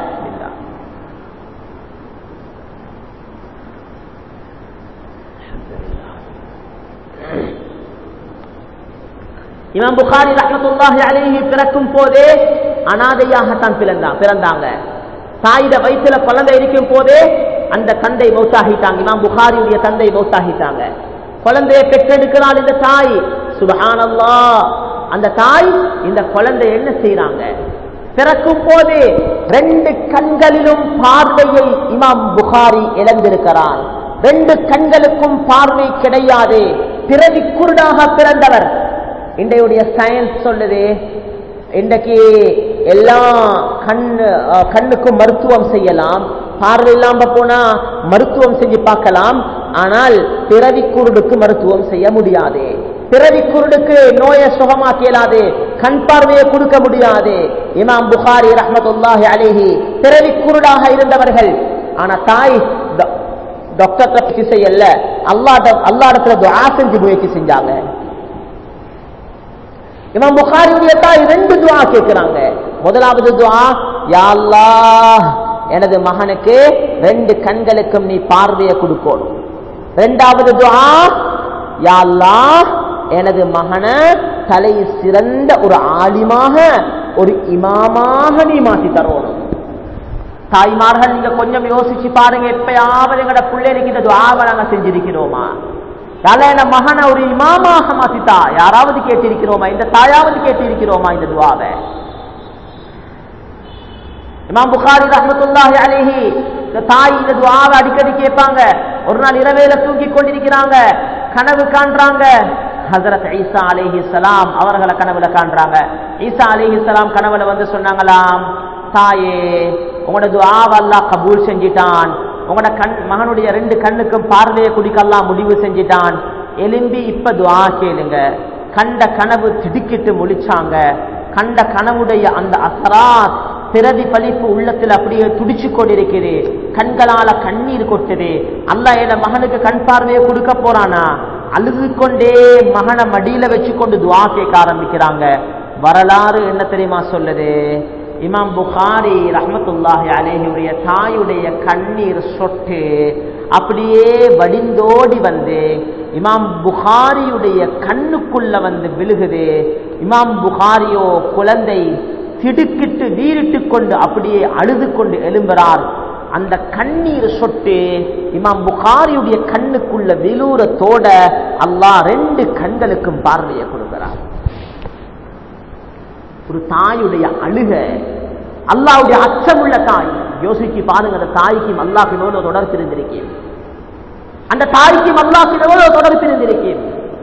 Speaker 1: இமாம் புகாரி ரஹமத்துல்லாஹி அலைஹி பிறக்கும் போதே அனாதையாகத்தான் பிறந்தான் பிறந்தாங்க தாயிட வயிற்றுல குழந்தை இருக்கும் போதே அந்த தந்தை மௌத்தாகிட்டாங்க இமாம் புகாரியுடைய தந்தை மௌத்தாகிட்டாங்க குழந்தையை பெற்றெடுக்கிறாள் இந்த தாய் சுபஹானல்லா அந்த தாய் இந்த குழந்தை என்ன செய்யறாங்க பிறக்கும் போது ரெண்டு கண்களிலும் பார்வையை இமாம் புகாரி இழந்திருக்கிறான் ரெண்டு கண்களுக்கும் பார்வை கிடையாது பிறவி குருடாக பிறந்தவர் இன்றையுடைய சயின்ஸ் சொல்லுது இன்றைக்கு எல்லா கண்ணு கண்ணுக்கும் மருத்துவம் செய்யலாம் பார்வை இல்லாம போனா மருத்துவம் செஞ்சு பார்க்கலாம் ஆனால் பிறவி குருடுக்கு மருத்துவம் செய்ய முடியாது பிறவி குருடுக்கு நோயை சுகமாக்க இயலாது கண் பார்வையை கொடுக்க முடியாது இமாம் புகாரி ரஹமத்துல்லாஹி அலேஹி பிறவி குருடாக இருந்தவர்கள் ஆனா தாய் டாக்டர் முயற்சி செய்யல அல்லாட அல்லாடத்துல துவா செஞ்சு முயற்சி செஞ்சாங்க இமாம் புகாரியுடைய தாய் ரெண்டு துவா கேட்கிறாங்க முதலாவது துவா யா அல்லாஹ் எனது மகனுக்கு ரெண்டு கண்களுக்கும் நீ பார்வையை கொடுக்கணும் ரெண்டாவது துவா யா அல்லாஹ் எனது மகனை தலை சிறந்த ஒரு ஆலிமாக ஒரு இமாமாக நீ மாற்றி தரணும் தாய்மார்கள் நீங்க கொஞ்சம் யோசிச்சு பாருங்க எப்பயாவது எங்கட பிள்ளைகளுக்கு இந்த துவாவை நாங்க செஞ்சிருக்கிறோமா என் மகனை ஒரு இமாமாக மாத்தித்தா யாராவது கேட்டிருக்கிறோமா இந்த தாயாவது கேட்டிருக்கிறோமா இந்த துவாவை இமாம் புகாரி ரஹமத்துல்லாஹி அலைஹி இந்த தாய் இந்த துவாவை அடிக்கடி கேட்பாங்க ஒரு நாள் இரவேல தூங்கி கொண்டிருக்கிறாங்க கனவு காண்றாங்க ஹசரத் ஈசா அலிஹி சலாம் அவர்களை கனவுல காண்றாங்க ஈசா அலிஹி சலாம் கனவுல வந்து சொன்னாங்களாம் தாயே உங்களோட துவாவை அல்லாஹ் கபூல் செஞ்சிட்டான் உங்களோட கண் மகனுடைய ரெண்டு கண்ணுக்கும் பார்வையை குடிக்கலாம் முடிவு செஞ்சிட்டான் எலும்பி இப்ப துவா கேளுங்க கண்ட கனவு திடுக்கிட்டு முழிச்சாங்க கண்ட கனவுடைய அந்த அசராத் பிரதிபலிப்பு உள்ளத்தில் அப்படியே துடிச்சு கொண்டிருக்குது கண்களால கண்ணீர் கொட்டுது அல்லாஹ் என் மகனுக்கு கண் பார்வையை கொடுக்க போறானா அழுது கொண்டே மகனை மடியில வச்சு கொண்டு துவா கேட்க ஆரம்பிக்கிறாங்க வரலாறு என்ன தெரியுமா சொல்லுது இமாம் புகாரி ரஹமத்துல்லாஹி அலேஹியுடைய தாயுடைய கண்ணீர் சொட்டு அப்படியே வடிந்தோடி வந்து இமாம் புகாரியுடைய கண்ணுக்குள்ள வந்து விழுகுது இமாம் புகாரியோ குழந்தை திடுக்கிட்டு வீரிட்டு கொண்டு அப்படியே அழுது கொண்டு எழும்புறார் அந்த கண்ணீர் சொட்டு இமாம் புகாரியுடைய கண்ணுக்குள்ள விலூரத்தோட அல்லாஹ் ரெண்டு கண்களுக்கும் பார்வையை கொடுக்கிறார் ஒரு தாயுடைய அழுக அல்லாவுடைய அச்சமுள்ள தாய் யோசிச்சு பாருங்க அந்த தாய்க்கும் அல்லாஹின் எவ்வளவு தொடர்பு இருந்திருக்கேன் அந்த தாய்க்கும் அல்லாஹின் எவ்வளவு தொடர்பு இருந்திருக்கேன்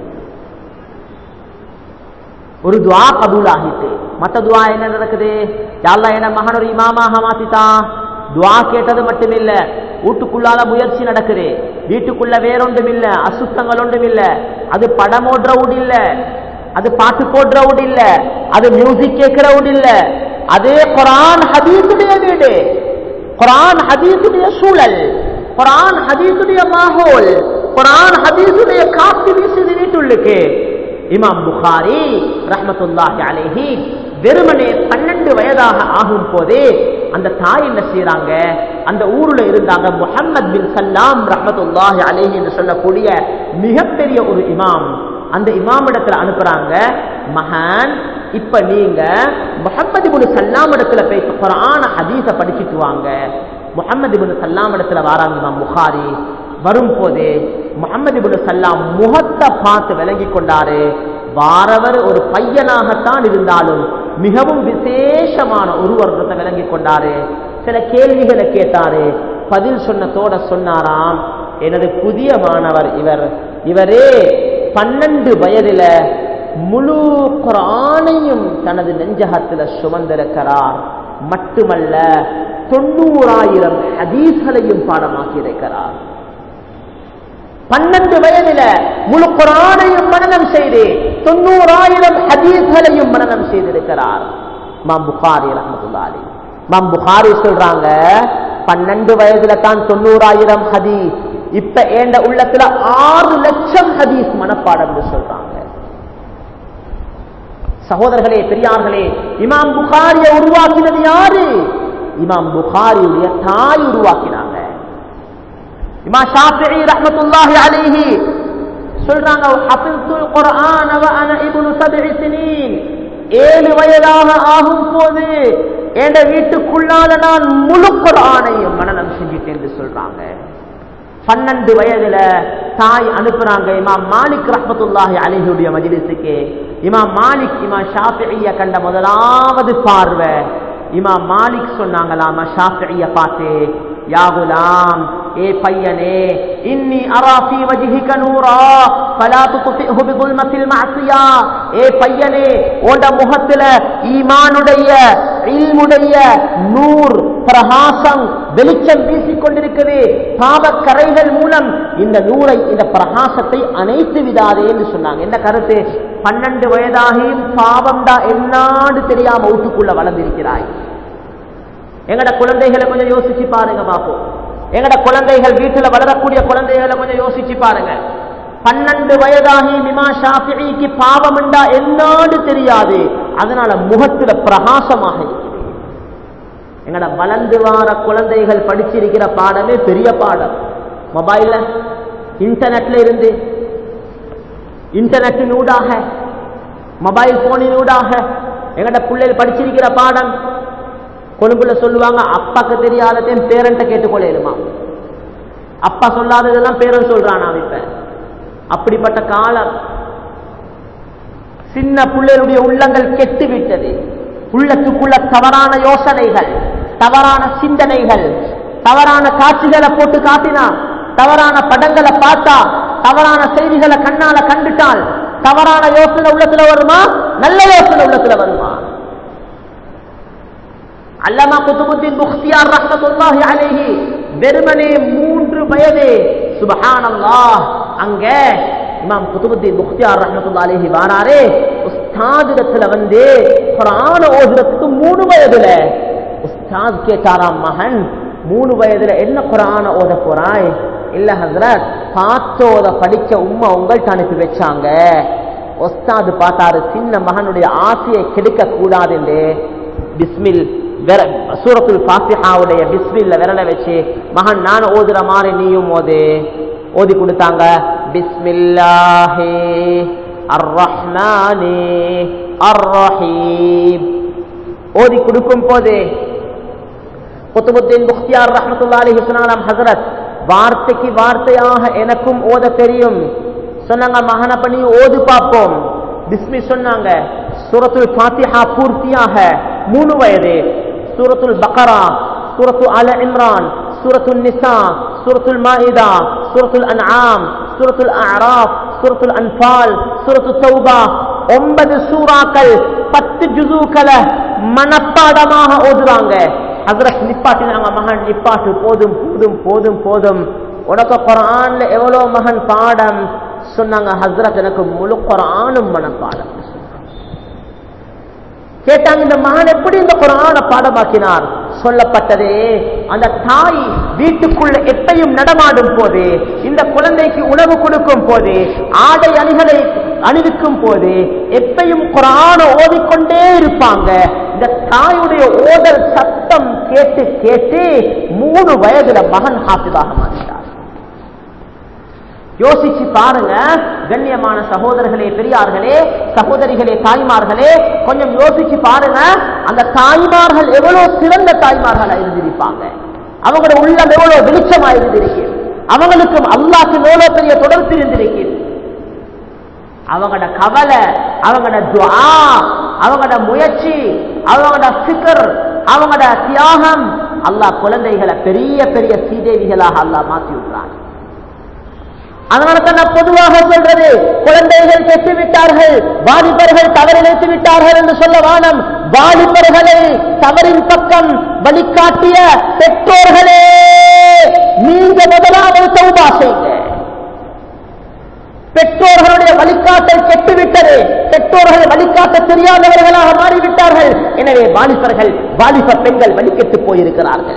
Speaker 1: ஒரு துவா கபூல் ஆகிட்டு மற்ற துவா என்ன நடக்குது யாழ்லா என்ன மகன் ஒரு இமாமாக மாத்தித்தா துவா கேட்டது மட்டுமில்ல வீட்டுக்குள்ளால முயற்சி நடக்குது வீட்டுக்குள்ள வேறொன்றும் இல்ல அசுத்தங்கள் ஒன்றும் இல்ல அது படம் ஓடுறவுடு இல்ல அது பாட்டு போடுறவுடு இல்ல அது மியூசிக் கேட்கிறவுடு இல்ல அதே குரான் ஹதீசுடைய வீடு குரான் ஹதீசுடைய சூழல் குரான் ஹதீசுடைய மாஹோல் குரான் ஹதீசுடைய காத்து வீசுது வீட்டுள்ளுக்கு இமாம் புகாரி ரஹமத்துல்லாஹி அலேஹி வெறுமனே பன்னெண்டு வயதாக ஆகும் போதே அந்த தாய் என்ன செய்யறாங்க அந்த ஊர்ல இருந்தாங்க முஹம்மது பின் சல்லாம் ரஹமத்துல்லாஹி அலேஹி என்று சொல்லக்கூடிய மிகப்பெரிய ஒரு இமாம் அந்த இமாம் இடத்துல அனுப்புறாங்க மகான் இப்ப நீங்க முகமது இபுல் சல்லாம் இடத்துல போய் குரான ஹதீஸ படிச்சுட்டு வாங்க முகமது இபுல் சல்லாம் இடத்துல வாராங்க இமாம் புகாரி வரும் போது முகமது இபுல் சல்லாம் முகத்தை பார்த்து விளங்கி கொண்டாரு வாரவர் ஒரு பையனாகத்தான் இருந்தாலும் மிகவும் விசேஷமான ஒருவரத்தை விளங்கி கொண்டாரு சில கேள்விகளை கேட்டாரு பதில் சொன்னதோட சொன்னாராம் எனது புதிய மாணவர் இவர் இவரே பன்னெண்டு வயதுல முழு குரானையும் தனது நெஞ்சகத்துல சுமந்திருக்கிறார் மட்டுமல்ல தொண்ணூறாயிரம் ஹதீஸ்களையும் பாடமாக்கி இருக்கிறார் பன்னெண்டு வயதுல முழு குரானையும் மனநம் செய்து தொண்ணூறாயிரம் ஹதீஸ்களையும் மனநம் செய்திருக்கிறார் மாம் புகாரி ரஹமத்துல்லாலி மாம் புகாரி சொல்றாங்க பன்னெண்டு வயதுல தான் தொண்ணூறாயிரம் ஹதீஸ் இப்ப ஏண்ட உள்ளத்துல ஆறு லட்சம் ஹதீஸ் மனப்பாடம் சொல்றாங்க சகோதரர்களே பெரியார்களே இமாம் புகாரிய உருவாக்கினது யாரு இமாம் புகாரியுடைய தாய் உருவாக்கினாங்க இமா ஷாஃபிஈ ரஹ்மத்துல்லாஹி அலைஹி சொல்றாங்க ஹஃபில்துல் குர்ஆன வ அன இப்னு சப்இ சினீன் ஏழு வயதாக ஆகும் போது என் வீட்டுக்குள்ளால நான் முழு குர்ஆனையும் மனனம் செஞ்சிட்டேன் என்று சொல்றாங்க பன்னெண்டு வயதுல தாய் அனுப்புறாங்க இமாம் மாலிக் ரஹமத்துல்லாஹி அலிஹுடைய மஜிலிசுக்கு இமாம் மாலிக் இமாம் ஷாஃபிய கண்ட முதலாவது பார்வை இமாம் மாலிக் சொன்னாங்களாமா ஷாஃபிய பார்த்து யாகுலாம் ஏ பையனே இன்னி அராஃபி வஜிஹிக நூரா ஃபலா துத்ஃபிஹு பிதுல்மத்தில் மஅசியா ஏ பையனே உன்ட முகத்துல ஈமானுடைய இல்முடைய நூர் பிரகாசம் வெளிச்சம் வீசிக் கொண்டிருக்குது பாவக்கரைகள் மூலம் இந்த நூரை இந்த பிரகாசத்தை அணைத்து விடாதே என்று சொன்னாங்க என்ன கருத்து பன்னெண்டு வயதாகியும் பாவம் தான் என்னாடு தெரியாம வீட்டுக்குள்ள வளர்ந்திருக்கிறாய் எங்கட குழந்தைகளை கொஞ்சம் யோசிச்சு பாருங்க பாப்போம் எங்கட குழந்தைகள் வீட்டுல வளரக்கூடிய குழந்தைகளை கொஞ்சம் யோசிச்சு பாருங்க பன்னெண்டு வயதாகி மிமா ஷாஃபிக்கு பாவம் என்றா என்னாடு தெரியாது அதனால முகத்துல பிரகாசமாக இருக்குது எங்கட வளர்ந்து வார குழந்தைகள் படிச்சிருக்கிற பாடமே பெரிய பாடம் மொபைல்ல இன்டர்நெட்ல இருந்து இன்டர்நெட்டின் ஊடாக மொபைல் போனின் ஊடாக எங்கட பிள்ளைகள் படிச்சிருக்கிற பாடம் கொழும்புல சொல்லுவாங்க அப்பாக்கு தெரியாததையும் பேரண்ட கேட்டுக்கொள்ளையிலுமா அப்பா சொல்லாததெல்லாம் பேரன் சொல்றான் இப்ப அப்படிப்பட்ட காலம் சின்ன பிள்ளைகளுடைய உள்ளங்கள் கெட்டு விட்டது உள்ளத்துக்குள்ள தவறான யோசனைகள் தவறான சிந்தனைகள் தவறான காட்சிகளை போட்டு காட்டினா தவறான படங்களை பார்த்தா தவறான செய்திகளை கண்ணால கண்டுட்டால் தவறான யோசனை உள்ளத்துல வருமா நல்ல யோசனை உள்ளத்துல வருமா அல்லமா குத்துபுத்தின் முக்தியார் ரஹமத்துல்லாஹி அலைஹி வெறுமனே மூன்று வயது சுபஹானல்லாஹ் அங்க இமாம் குதுபுத்தீன் முக்தியார் ரஹமத்துல்லா அலைஹி வாராரே உஸ்தாதிடத்துல வந்து குரான ஓதுறதுக்கு மூணு வயதுல உஸ்தாத் கேட்டாராம் மகன் மூணு வயதுல என்ன குரான ஓத போறாய் இல்ல ஹசரத் பாத்தோத படிச்ச உம்மா உங்கள்ட்ட அனுப்பி வச்சாங்க ஒஸ்தாது பார்த்தாரு சின்ன மகனுடைய ஆசையை கெடுக்க கூடாது என்று பிஸ்மில் சூரத்துல் பாத்திஹாவுடைய பிஸ்மில்ல விரல வச்சு மகன் நான் ஓதுற மாதிரி நீயும் ஓது ஓதி கொடுத்தாங்க பிஸ்மில்லாஹே அர் ரஹ்மானே அர் ரஹீம் ஓதி கொடுக்கும் போது குத்துபுத்தீன் முக்தியார் ரஹமத்துல்லா அலி ஹுசனாலாம் ஹசரத் வார்த்தைக்கு வார்த்தையாக எனக்கும் ஓத தெரியும் சொன்னாங்க மகன பண்ணி ஓது பார்ப்போம் பிஸ்மி சொன்னாங்க சூரத்துல் ஃபாத்திஹா பூர்த்தியாக மூணு வயது சூரத்துல் பக்கரா சூரத்து அல இம்ரான் சூரத்துல் நிசா சூரத்துல் மாயிதா சூரத்துல் அன்ஆம் சூரத்துல் அராப் சூரத்துல் அன்பால் சூரத்து தௌபா ஒன்பது சூறாக்கள் பத்து ஜுசூக்களை மனப்பாடமாக ஓதுறாங்க ஹசரத் நிப்பாட்டினாங்க மகன் நிப்பாட்டு போதும் போதும் போதும் போதும் உனக்கு குரான்ல எவ்வளவு மகன் பாடம் சொன்னாங்க ஹசரத் எனக்கு முழு குரானும் மனப்பாடம் கேட்டாங்க இந்த மகன் எப்படி இந்த குரான பாடமாக்கினார் சொல்லப்பட்டதே அந்த தாய் வீட்டுக்குள்ள எப்பையும் நடமாடும் போது இந்த குழந்தைக்கு உணவு கொடுக்கும் போது ஆடை அணிகளை அணிவிக்கும் போது எப்பையும் குரான ஓதிக்கொண்டே இருப்பாங்க இந்த தாயுடைய ஓதல் சத்தம் கேட்டு கேட்டு மூணு வயதுல மகன் ஹாஃபிதாக மாறிட்டார் யோசிச்சு பாருங்க கண்ணியமான சகோதரர்களே பெரியார்களே சகோதரிகளே தாய்மார்களே கொஞ்சம் யோசிச்சு பாருங்க அந்த தாய்மார்கள் எவ்வளவு சிறந்த தாய்மார்களா இருந்திருப்பாங்க அவங்களோட உள்ளம் எவ்வளவு வெளிச்சமா இருந்திருக்கு அவங்களுக்கும் அல்லாக்கு எவ்வளவு பெரிய தொடர்பு இருந்திருக்கு அவங்களோட கவலை அவங்களோட துவா அவங்களோட முயற்சி அவங்களோட சிக்கர் அவங்களோட தியாகம் அல்லாஹ் குழந்தைகளை பெரிய பெரிய சீதேவிகளாக அல்லாஹ் மாற்றி விடுறான் அதனால தான் நான் பொதுவாக சொல்றது குழந்தைகள் கெட்டு விட்டார்கள் வாலிபர்கள் தவறிழைத்து விட்டார்கள் என்று சொல்ல வானம் வாலிபர்களை தவறின் பக்கம் வழிகாட்டிய பெற்றோர்களே நீங்க முதலாவது தௌபா செய்யுங்க பெற்றோர்களுடைய வழிகாட்டல் கெட்டுவிட்டது பெற்றோர்கள் வழிகாட்ட தெரியாதவர்களாக மாறிவிட்டார்கள் எனவே வாலிபர்கள் வாலிப பெண்கள் வழிகெட்டு போயிருக்கிறார்கள்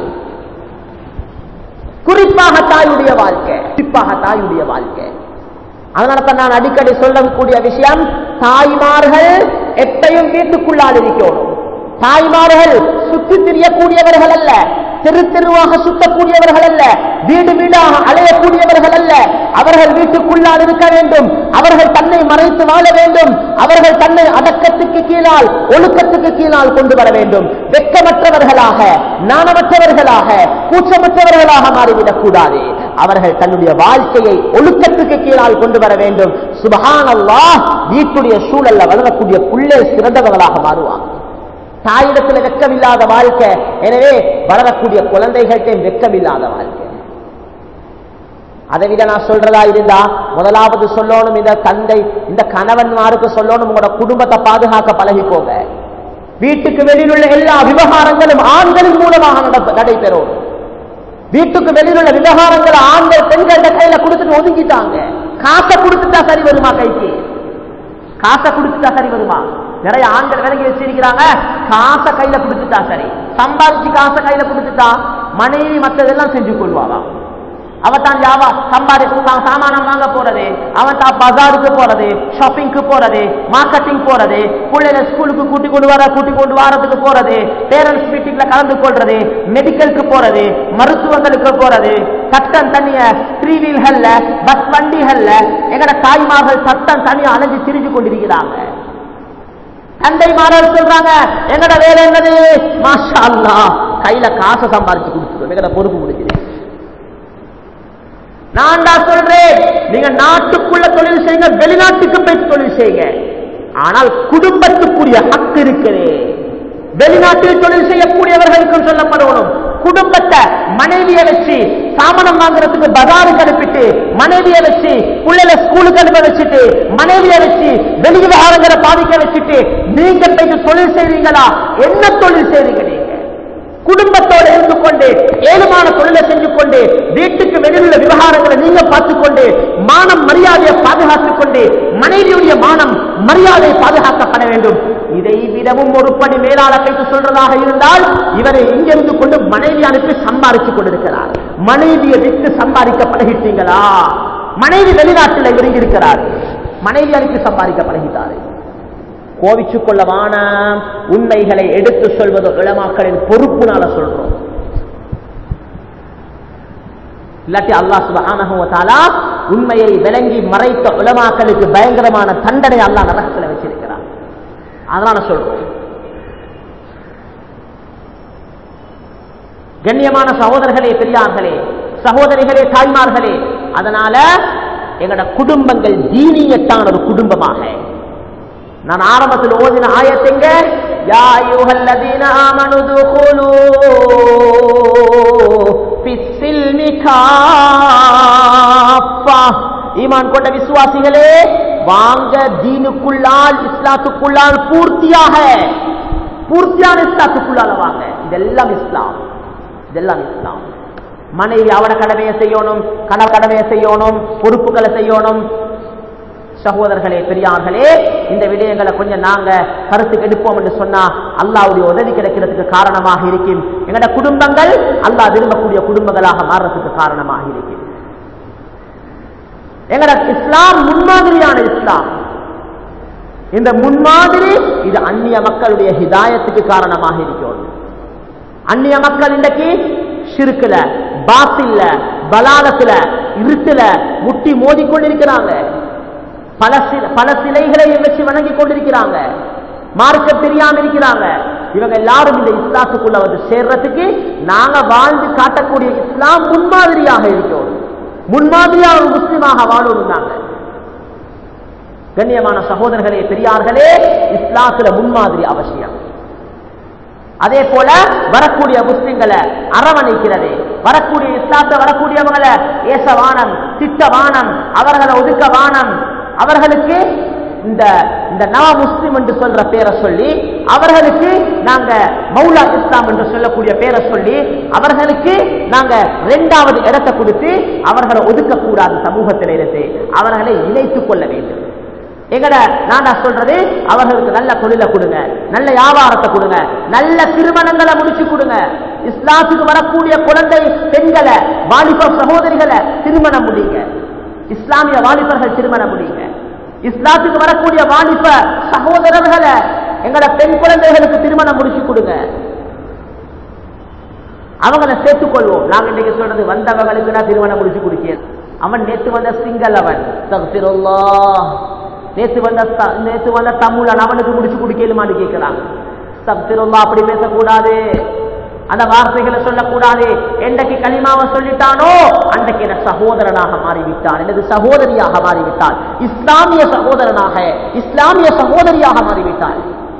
Speaker 1: குறிப்பாக தாயுடைய வாழ்க்கை குறிப்பாக தாயுடைய வாழ்க்கை அதனால தான் நான் அடிக்கடி சொல்லக்கூடிய விஷயம் தாய்மார்கள் எப்பையும் வீட்டுக்குள்ளால் இருக்கணும் தாய்மார்கள் சுத்தி திரியக்கூடியவர்கள் அல்ல தெரு தெருவாக சுத்தக்கூடியவர்கள் அல்ல வீடு வீடாக அலையக்கூடியவர்கள் அல்ல அவர்கள் வீட்டுக்குள்ளால் இருக்க வேண்டும் அவர்கள் தன்னை மறைத்து வாழ வேண்டும் அவர்கள் தன்னை அடக்கத்துக்கு கீழால் ஒழுக்கத்துக்கு கீழால் கொண்டு வர வேண்டும் வெக்கமற்றவர்களாக நாணமற்றவர்களாக கூச்சமற்றவர்களாக மாறிவிடக் கூடாது அவர்கள் தன்னுடைய வாழ்க்கையை ஒழுக்கத்துக்கு கீழால் கொண்டு வர வேண்டும் சுபஹான் அல்லாஹ் வீட்டுடைய சூழல்ல வளரக்கூடிய புள்ளே சிறந்தவர்களாக மாறுவாங்க தாயிடத்தில் வெக்கமில்லாத வாழ்க்கை எனவே வளரக்கூடிய குழந்தைகள்கிட்ட வெக்கமில்லாத வாழ்க்கை அதை விட நான் சொல்றதா இருந்தா முதலாவது சொல்லணும் இந்த தந்தை இந்த கணவன்மாருக்கு சொல்லணும் உங்களோட குடும்பத்தை பாதுகாக்க பழகிக்கோங்க வீட்டுக்கு வெளியில் உள்ள எல்லா விவகாரங்களும் ஆண்களின் மூலமாக நட- நடைபெறும் வீட்டுக்கு வெளியில் உள்ள விவகாரங்களை ஆண்கள் பெண்கள்ட கையில கொடுத்துட்டு ஒதுக்கிட்டாங்க காசை கொடுத்துட்டா சரி வருமா கைக்கு காசை கொடுத்துட்டா சரி வருமா நிறைய ஆண்கள் விலகி வச்சிருக்கிறாங்க காசை கையில கொடுத்துட்டா சரி சம்பாதிச்சு காசை கையில கொடுத்துட்டா மனைவி மற்றதெல்லாம் செஞ்சு கொள்வாளாம் அவன் தான் ஜாவா சம்பாதி தான் சாமானம் வாங்க போறது அவன் தான் பஜாருக்கு போறது ஷாப்பிங்க்கு போறது மார்க்கெட்டிங் போறது பிள்ளைல ஸ்கூலுக்கு கூட்டி கொண்டு வர கூட்டி கொண்டு வரதுக்கு போறது பேரண்ட்ஸ் மீட்டிங்ல கலந்து கொள்றது மெடிக்கலுக்கு போறது மருத்துவங்களுக்கு போறது சட்டம் தனிய த்ரீ வீல்கள்ல பஸ் வண்டிகள்ல எங்கட தாய்மார்கள் சட்டம் தனியா அலைஞ்சு திரிஞ்சு கொண்டிருக்கிறாங்க தந்தைமார்கள் சொல்றாங்க எங்கட வேலை என்னது மாஷா அல்லாஹ் கையில காசை சம்பாதிச்சு கொடுத்துருவோம் எங்கட பொறுப்பு முடிஞ்சுது நான் தான் சொல்றேன் நீங்க நாட்டுக்குள்ள தொழில் செய்யுங்க வெளிநாட்டுக்கு போய் தொழில் செய்யுங்க ஆனால் குடும்பத்துக்குரிய ஹக்கு இருக்குது வெளிநாட்டில் தொழில் செய்யக்கூடியவர்களுக்கும் சொல்லப்படணும் குடும்பத்தை மனைவியை வச்சு சாமனம் வாங்குறதுக்கு பஜாருக்கு அனுப்பிட்டு மனைவியை வச்சு பிள்ளைல ஸ்கூலுக்கு அனுப்ப வச்சுட்டு மனைவியை வச்சு வெளி விவகாரங்களை பாதிக்க வச்சுட்டு நீங்க போயிட்டு தொழில் செய்வீங்களா என்ன தொழில் செய்வீங்க நீங்க
Speaker 2: குடும்பத்தோடு இருந்து கொண்டு ஏழுமான தொழிலை செஞ்சு கொண்டு வீட்டுக்கு வெளியுள்ள விவகாரங்களை நீங்க பார்த்துக் கொண்டு மானம் மரியாதையை பாதுகாத்துக் கொண்டு மனைவியுடைய மானம் மரியாதை பாதுகாக்கப்பட வேண்டும் இதை விடவும் ஒரு படி மேலாள கைக்கு சொல்றதாக இருந்தால் இவரை இங்கிருந்து கொண்டு மனைவி அனுப்பி சம்பாதித்துக் கொண்டிருக்கிறார் மனைவியை விட்டு சம்பாதிக்க பழகிட்டீங்களா மனைவி வெளிநாட்டில் இறங்கி இருக்கிறார் மனைவி அனுப்பி சம்பாதிக்க பழகிட்டாரு கோவிச்சுக் கொள்ளவான உண்மைகளை எடுத்து சொல்வது உலமாக்களின் பொறுப்புனால சொல்றோம் இல்லாட்டி அல்லாஹ் சுபஹானஹு வ தஆலா உண்மையை விளங்கி மறைத்த உலமாக்களுக்கு பயங்கரமான தண்டனை அல்லாஹ் நரகத்தில் வச்சிருக்கிறார் அதனால சொல்றோம் கண்ணியமான சகோதரர்களே பெரியார்களே சகோதரிகளே தாய்மார்களே அதனால எங்கட குடும்பங்கள் தீனியத்தான ஒரு குடும்பமாக நான் ஆரம்பத்தில் ஓதின ஆயத்துங்க யா அய்யுஹல்லதீன ஆமனு துகுலூ ஃபிஸ்ஸில்மி காஃபா ஈமான் கொண்ட விசுவாசிகளே வாங்க தீனுக்குள்ளால் இஸ்லாத்துக்குள்ளால் பூர்த்தியாக பூர்த்தியான இஸ்லாத்துக்குள்ளால வாங்க இதெல்லாம் இஸ்லாம் இதெல்லாம் இஸ்லாம் மனைவி அவட கடமையை செய்யணும் கணவன் கடமையை செய்யணும் பொறுப்புகளை செய்யணும் சகோதரர்களே பெரியார்களே இந்த விடயங்களை கொஞ்சம் நாங்க கருத்துக்கு எடுப்போம் என்று சொன்னா அல்லாவுடைய உதவி கிடைக்கிறதுக்கு காரணமாக இருக்கும் எங்களோட குடும்பங்கள் அல்லாஹ் விரும்பக்கூடிய குடும்பங்களாக மாறுறதுக்கு காரணமாக இருக்கும் எங்களோட இஸ்லாம் முன்மாதிரியான இஸ்லாம் இந்த முன்மாதிரி இது அந்நிய மக்களுடைய ஹிதாயத்துக்கு காரணமாக இருக்கிறது அந்நிய மக்கள் இன்றைக்கு ஷிருக்குல பாத்தில்ல பலாலத்துல இருட்டுல முட்டி மோதிக்கொண்டிருக்கிறாங்க பல சி- பல சிலைகளை வச்சு வணங்கி கொண்டிருக்கிறாங்க மார்க்க தெரியாம இருக்கிறாங்க இவங்க எல்லாரும் இந்த இஸ்லாத்துக்குள்ள வந்து சேர்றதுக்கு நாங்க வாழ்ந்து காட்டக்கூடிய இஸ்லாம் முன்மாதிரியாக இருக்கிறோம் முன்மாதிரியான ஒரு முஸ்லிமாக வாழணும் நாங்க கண்ணியமான சகோதரர்களே பெரியார்களே இஸ்லாத்துல முன்மாதிரி அவசியம் அதே போல வரக்கூடிய முஸ்லிம்களை அரவணைக்கிறது வரக்கூடிய இஸ்லாத்தை வரக்கூடியவங்களை ஏசவானம் திட்டவானம் அவர்களை ஒதுக்கவானம் அவர்களுக்கு இந்த இந்த நவ முஸ்லிம் என்று சொல்ற பேரை சொல்லி அவர்களுக்கு நாங்க மௌலா இஸ்லாம் என்று சொல்லக்கூடிய பேரை சொல்லி அவர்களுக்கு நாங்க இரண்டாவது இடத்தை கொடுத்து அவர்களை ஒதுக்கக்கூடாது சமூகத்தில் இருந்து அவர்களை இணைத்துக் கொள்ள வேண்டும் எங்கட நான் சொல்றது அவர்களுக்கு நல்ல தொழிலை கொடுங்க நல்ல வியாபாரத்தை கொடுங்க நல்ல திருமணங்களை முடிச்சு கொடுங்க இஸ்லாத்துக்கு வரக்கூடிய குழந்தை பெண்களை வாலிப சகோதரிகளை திருமணம் முடியுங்க இஸ்லாமிய வாலிபர்கள் திருமணம் முடியுங்க இஸ்லாத்துக்கு வரக்கூடிய வாலிப சகோதரர்களை எங்கட பெண் குழந்தைகளுக்கு திருமணம் முடிச்சு கொடுங்க அவங்கள சேர்த்துக் கொள்வோம் நாங்க இன்னைக்கு சொல்றது வந்தவங்களுக்கு நான் திருமணம் முடிச்சு கொடுக்கிறேன் அவன் நேத்து வந்த சிங்கள் அவன் தக்ஃபிருல்லாஹ். நேத்து வந்த த- நேத்து வந்த தமிழன் அவனுக்கு முடிச்சு கொடுக்கலுமான்னு கேட்கிறான் தப்திருல்லா அப்படி பேசக்கூடாது அந்த வார்த்தைகளை சொல்லக்கூடாது என்றைக்கு களிமாவை சொல்லிட்டானோ அன்றைக்கு என சகோதரனாக மாறிவிட்டான் எனது சகோதரியாக மாறிவிட்டான் இஸ்லாமிய சகோதரனாக இஸ்லாமிய சகோதரியாக மாறிவிட்டான்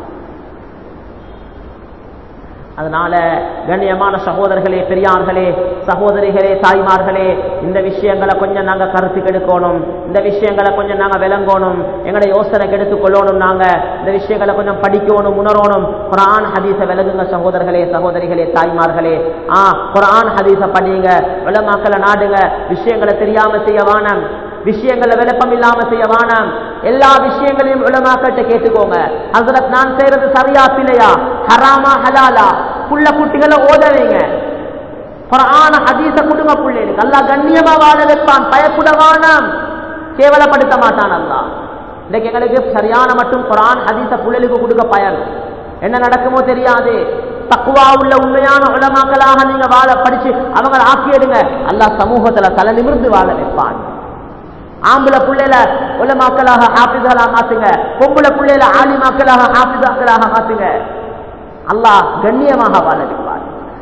Speaker 2: அதனால கண்ணியமான சகோதரர்களே பெரியார்களே சகோதரிகளே தாய்மார்களே இந்த விஷயங்களை கொஞ்சம் நாங்க கருத்துக்கு எடுக்கணும் இந்த விஷயங்களை கொஞ்சம் நாங்க விளங்கணும் எங்களை யோசனைக்கு எடுத்துக்கொள்ளணும் நாங்க இந்த விஷயங்களை கொஞ்சம் படிக்கணும் உணரணும் குரான் ஹதீஸ விளங்குங்க சகோதரர்களே சகோதரிகளே தாய்மார்களே ஆ குரான் ஹதீஸ படிங்க உலமாக்களை நாடுங்க விஷயங்களை தெரியாம செய்ய வானம் விஷயங்களை விளப்பம் இல்லாம செய்ய வேணாம் எல்லா விஷயங்களையும் உலமாக்கிட்ட கேட்டுக்கோங்க ஹசரத் நான் செய்யறது சரியா பிழையா ஹராமா ஹலாலா புள்ள குட்டிகளை ஓத வைங்க குர்ஆன ஹதீஸ குடும்ப பிள்ளைகளுக்கு அல்லாஹ் கண்ணியமா வாழ வைப்பான் பயப்பட வேணாம் கேவலப்படுத்த மாட்டான் அல்லாஹ் இன்னைக்கு எங்களுக்கு சரியான மட்டும் குர்ஆன் ஹதீஸ பிள்ளைகளுக்கு கொடுக்க பயன் என்ன நடக்குமோ தெரியாது தக்குவா உள்ள உண்மையான உலமாக்களாக நீங்க வாழ படிச்சு அவங்களை ஆக்கிடுங்க அல்லாஹ் சமூகத்துல தலை நிமிர்ந்து வாழ வைப்பான் ஆம்பளை பிள்ளைல உலமாக்களாக ஹாஃபிஸாக மாத்துங்க பொம்பளை பிள்ளைல ஆலிமாக்களாக ஹாஃபிஸாக்களாக மாத்துங்க அல்லாஹ் கண்ணியமாக வாழ வைப்பார்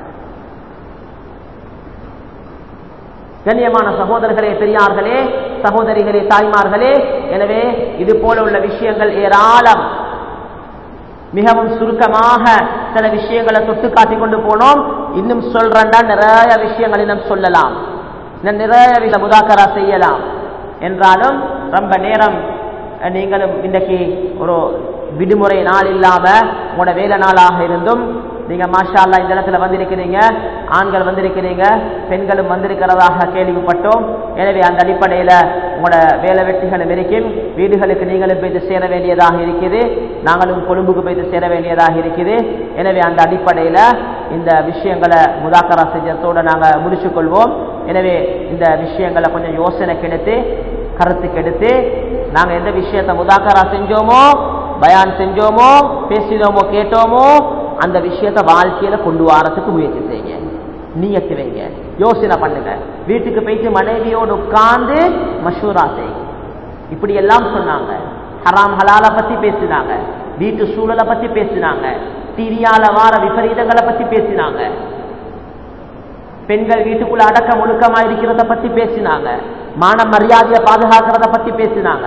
Speaker 2: கண்ணியமான சகோதரர்களே பெரியார்களே சகோதரிகளே தாய்மார்களே எனவே இது போல உள்ள விஷயங்கள் ஏராளம் மிகவும் சுருக்கமாக சில விஷயங்களை தொட்டு காட்டிக் கொண்டு போனோம் இன்னும் சொல்றேன்டா நிறைய விஷயங்கள் இன்னும் சொல்லலாம் இன்னும் நிறைய வித முதாக்கரா செய்யலாம் என்றாலும் ரொம்ப நேரம் அஹ், நீங்களும் இன்றைக்கு ஒரு விடுமுறை நாள் இல்லாம உங்களோட வேலை நாளாக இருந்தும் நீங்க மாஷா அல்லாஹ் இந்த இடத்துல வந்திருக்கிறீங்க ஆண்கள் வந்திருக்கிறீங்க பெண்களும் வந்திருக்கிறதாக கேள்விப்பட்டோம் எனவே அந்த அடிப்படையில உங்களோட வேலை வெட்டிகளும் இருக்கும் வீடுகளுக்கு நீங்களும் போய் சேர வேண்டியதாக இருக்குது நாங்களும் கொழும்புக்கு போய் சேர வேண்டியதாக இருக்குது எனவே அந்த அடிப்படையில இந்த விஷயங்களை முதாக்கரா செஞ்சத்தோட நாங்க முடிச்சுக் கொள்வோம் எனவே இந்த விஷயங்களை கொஞ்சம் யோசனை கெடுத்து கருத்து கெடுத்து நாங்க எந்த விஷயத்தை முதாக்கரா செஞ்சோமோ பயான் செஞ்சோமோ பேசினோமோ கேட்டோமோ அந்த விஷயத்தை வாழ்க்கையில கொண்டு வாரத்துக்கு முயற்சி செய்யுங்க நீயத்து வைங்க யோசனை பண்ணுங்க வீட்டுக்கு போயிட்டு மனைவியோடு உட்கார்ந்து மஷூரா செய்யுங்க இப்படி எல்லாம் சொன்னாங்க ஹராம் ஹலால பத்தி பேசினாங்க வீட்டு சூழலை பத்தி பேசினாங்க டிவியால வார விபரீதங்களை பத்தி பேசினாங்க பெண்கள் வீட்டுக்குள்ள அடக்கம் ஒழுக்கமா இருக்கிறத பத்தி பேசினாங்க மான மரியாதையை பாதுகாக்கிறத பத்தி பேசினாங்க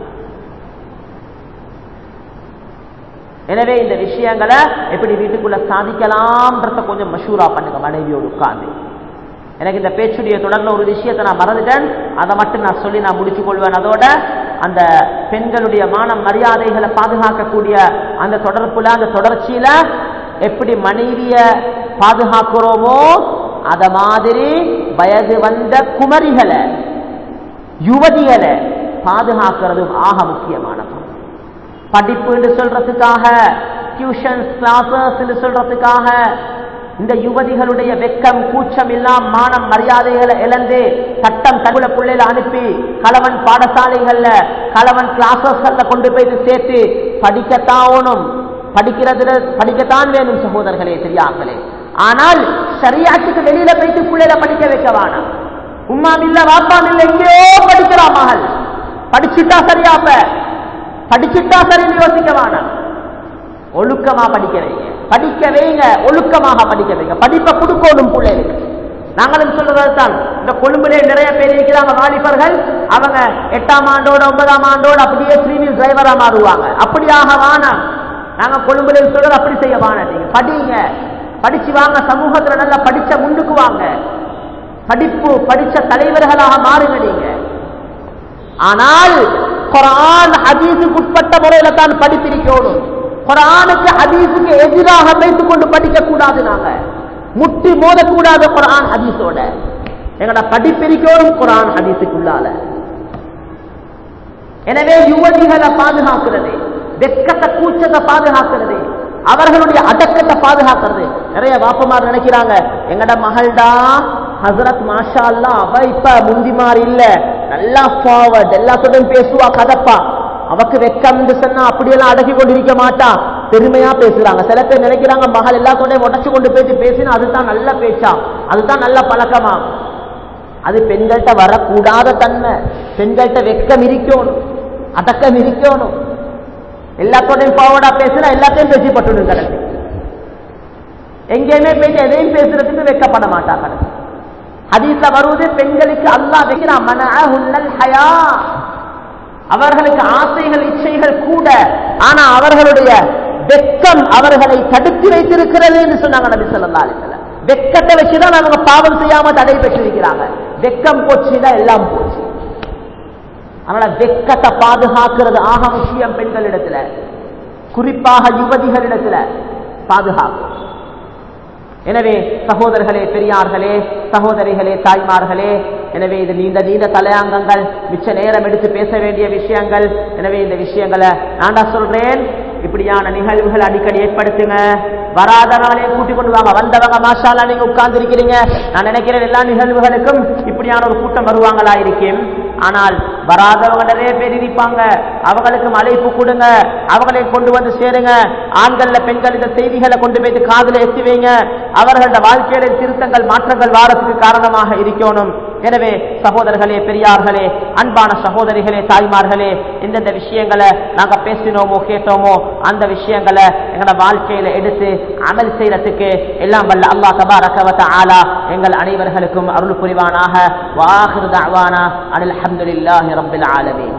Speaker 2: எனவே இந்த விஷயங்களை எப்படி வீட்டுக்குள்ள சாதிக்கலாம்ன்றத கொஞ்சம் மஷூரா பண்ணுங்க மனைவியோடு உட்கார்ந்து எனக்கு இந்த பேச்சுடைய தொடர்ந்த ஒரு விஷயத்தை நான் மறந்துட்டேன் அதை மட்டும் நான் சொல்லி நான் முடிச்சு கொள்வேன் அதோட அந்த பெண்களுடைய மான மரியாதைகளை பாதுகாக்கக்கூடிய அந்த தொடர்புல அந்த தொடர்ச்சியில எப்படி மனைவிய பாதுகாக்கிறோமோ அத மாதிரி வயது வந்த குமரிகளை யுவதிகளை பாதுகாக்கிறதும் ஆக முக்கியமானது படிப்புன்னு சொல்றதுக்காக டியூஷன் கிளாஸஸ் சொல்றதுக்காக இந்த யுவதிகளுடைய வெக்கம் கூச்சம் எல்லாம் மானம் மரியாதைகளை இழந்து சட்டம் தகுல பிள்ளையில அனுப்பி கலவன் பாடசாலைகள்ல கலவன் கிளாஸஸ்கள்ல கொண்டு போய் சேர்த்து படிக்கத்தாவணும் படிக்கிறது படிக்கத்தான் வேணும் சகோதரர்களே பெரியார்களே ஆனால் சரியாட்டுக்கு வெளியில போயிட்டு பிள்ளையில படிக்க வைக்க வேணாம் உம்மாம் இல்ல வாப்பாம் இல்ல எங்கேயோ படிக்கிறா மகள் படிச்சுட்டா சரியாப்ப படிச்சுட்டா சரின்னு யோசிக்க வேணாம் ஒழுக்கமா படிக்க வைங்க படிக்க வைங்க ஒழுக்கமாக படிக்க வைங்க படிப்பை கொடுக்கணும் பிள்ளைகளுக்கு நாங்களும் சொல்றது தான் இந்த கொழும்புலே நிறைய பேர் இருக்கிறாங்க வாலிபர்கள் அவங்க எட்டாம் ஆண்டோட ஒன்பதாம் ஆண்டோட அப்படியே த்ரீ வீல் டிரைவரா மாறுவாங்க அப்படியாக வானம் நாங்க கொழும்புல சொல்றது அப்படி செய்ய வானீங்க படிங்க படிச்சு வாங்க சமூகத்துல நல்லா படிச்ச முன்னுக்கு வாங்க படிப்பு படிச்ச தலைவர்களாக மாறுங்க நீங்க ஆனால் குரான் ஹதீஸுக்கு உட்பட்ட முறையில தான் படிப்பிரிக்கணும் குரானுக்கு ஹதீஸுக்கு எதிராக வைத்துக் கொண்டு படிக்க கூடாது நாங்க முட்டி மோதக்கூடாது குரான் ஹதீஸோட எங்கட படிப்பிரிக்கணும் குரான் ஹதீஸுக்குள்ளால எனவே யுவதிகளை பாதுகாக்கிறது வெக்கத்தை கூச்சத்தை பாதுகாக்கிறது அவர்களுடைய அடக்கத்தை பாதுகாக்கிறது நிறைய வாப்பமார் நினைக்கிறாங்க எங்கட மகள்டா ஹசரத் மாஷா அல்லா அவ இப்ப முந்தி மாதிரி இல்ல நல்லா ஃபார்வர்ட் எல்லாத்தோடையும் பேசுவா கதப்பா அவக்கு வெக்கம் சொன்னா அப்படியெல்லாம் அடக்கி கொண்டிருக்க மாட்டா பெருமையா பேசுறாங்க சில பேர் நினைக்கிறாங்க மகள் எல்லாத்தோடையும் உடச்சு கொண்டு போயிட்டு பேசினா அதுதான் நல்ல பேச்சா அதுதான் நல்ல பழக்கமா அது பெண்கள்கிட்ட வரக்கூடாத தன்மை பெண்கள்கிட்ட வெக்கம் இருக்கணும் அடக்கம் இருக்கணும் எல்லாத்தோடையும் பாவடா பேசுனா எல்லாத்தையும் பேசி பட்டுடும் கடைசி எங்கேயுமே போயிட்டு எதையும் பேசுறதுக்கு வெக்கப்பட மாட்டாங்க ஹதீஸ்ல வருவது பெண்களுக்கு அல்லாஹ் வைக்கிறான் மனஅஹுன்னல் ஹயா அவர்களுக்கு ஆசைகள் இச்சைகள் கூட ஆனா அவர்களுடைய வெக்கம் அவர்களை தடுத்து வைத்திருக்கிறது என்று சொன்னாங்க நபி ஸல்லல்லாஹு அலைஹி வஸல்லம் வெக்கத்தை வச்சுதான் அவங்க பாவம் செய்யாம தடை பெற்றிருக்கிறாங்க வெக்கம் போச்சுன்னா எல்லாம் போச்சு அதனால வெக்கத்தை பாதுகாக்கிறது ஆக முக்கியம் பெண்களிடத்துல குறிப்பாக யுவதிகளிடத்துல பாதுகாக்கும் எனவே சகோதரர்களே பெரியார்களே சகோதரிகளே தாய்மார்களே எனவே இது நீண்ட நீண்ட தலையாங்கங்கள் மிச்ச நேரம் எடுத்து பேச வேண்டிய விஷயங்கள் எனவே இந்த விஷயங்களை நான்டா சொல்றேன் இப்படியான நிகழ்வுகள் அடிக்கடி ஏற்படுத்துங்க வராதவங்களே கூட்டிக் கொண்டு வாங்க வந்தவங்க மாஷாலா நீங்க உட்கார்ந்து இருக்கிறீங்க நான் நினைக்கிறேன் எல்லா நிகழ்வுகளுக்கும் இப்படியான ஒரு கூட்டம் வருவாங்களா இருக்கும் ஆனால் வராதவங்க நிறைய பேர் இருப்பாங்க அவங்களுக்கு அழைப்பு கொடுங்க அவங்களை கொண்டு வந்து சேருங்க ஆண்கள்ல பெண்கள் இந்த செய்திகளை கொண்டு போய் காதுல எத்தி வைங்க அவர்களோட வாழ்க்கையில திருத்தங்கள் மாற்றங்கள் வாரத்துக்கு காரணமாக இருக்கணும் எனவே சகோதரர்களே பெரியார்களே அன்பான சகோதரிகளே தாய்மார்களே எந்தெந்த விஷயங்களை நாங்க பேசினோமோ கேட்டோமோ அந்த விஷயங்களை எங்களோட வாழ்க்கையில எடுத்து அமல் செய்யறதுக்கு எல்லாம் வல்ல அல்லாஹ் தபாரக ஆலா எங்கள் அனைவர்களுக்கும் அருள் புரிவானாக வாஹிரு தஅவானா அனில் அல்ஹம்துலில்லாஹி ரப்பில் ஆலமீன்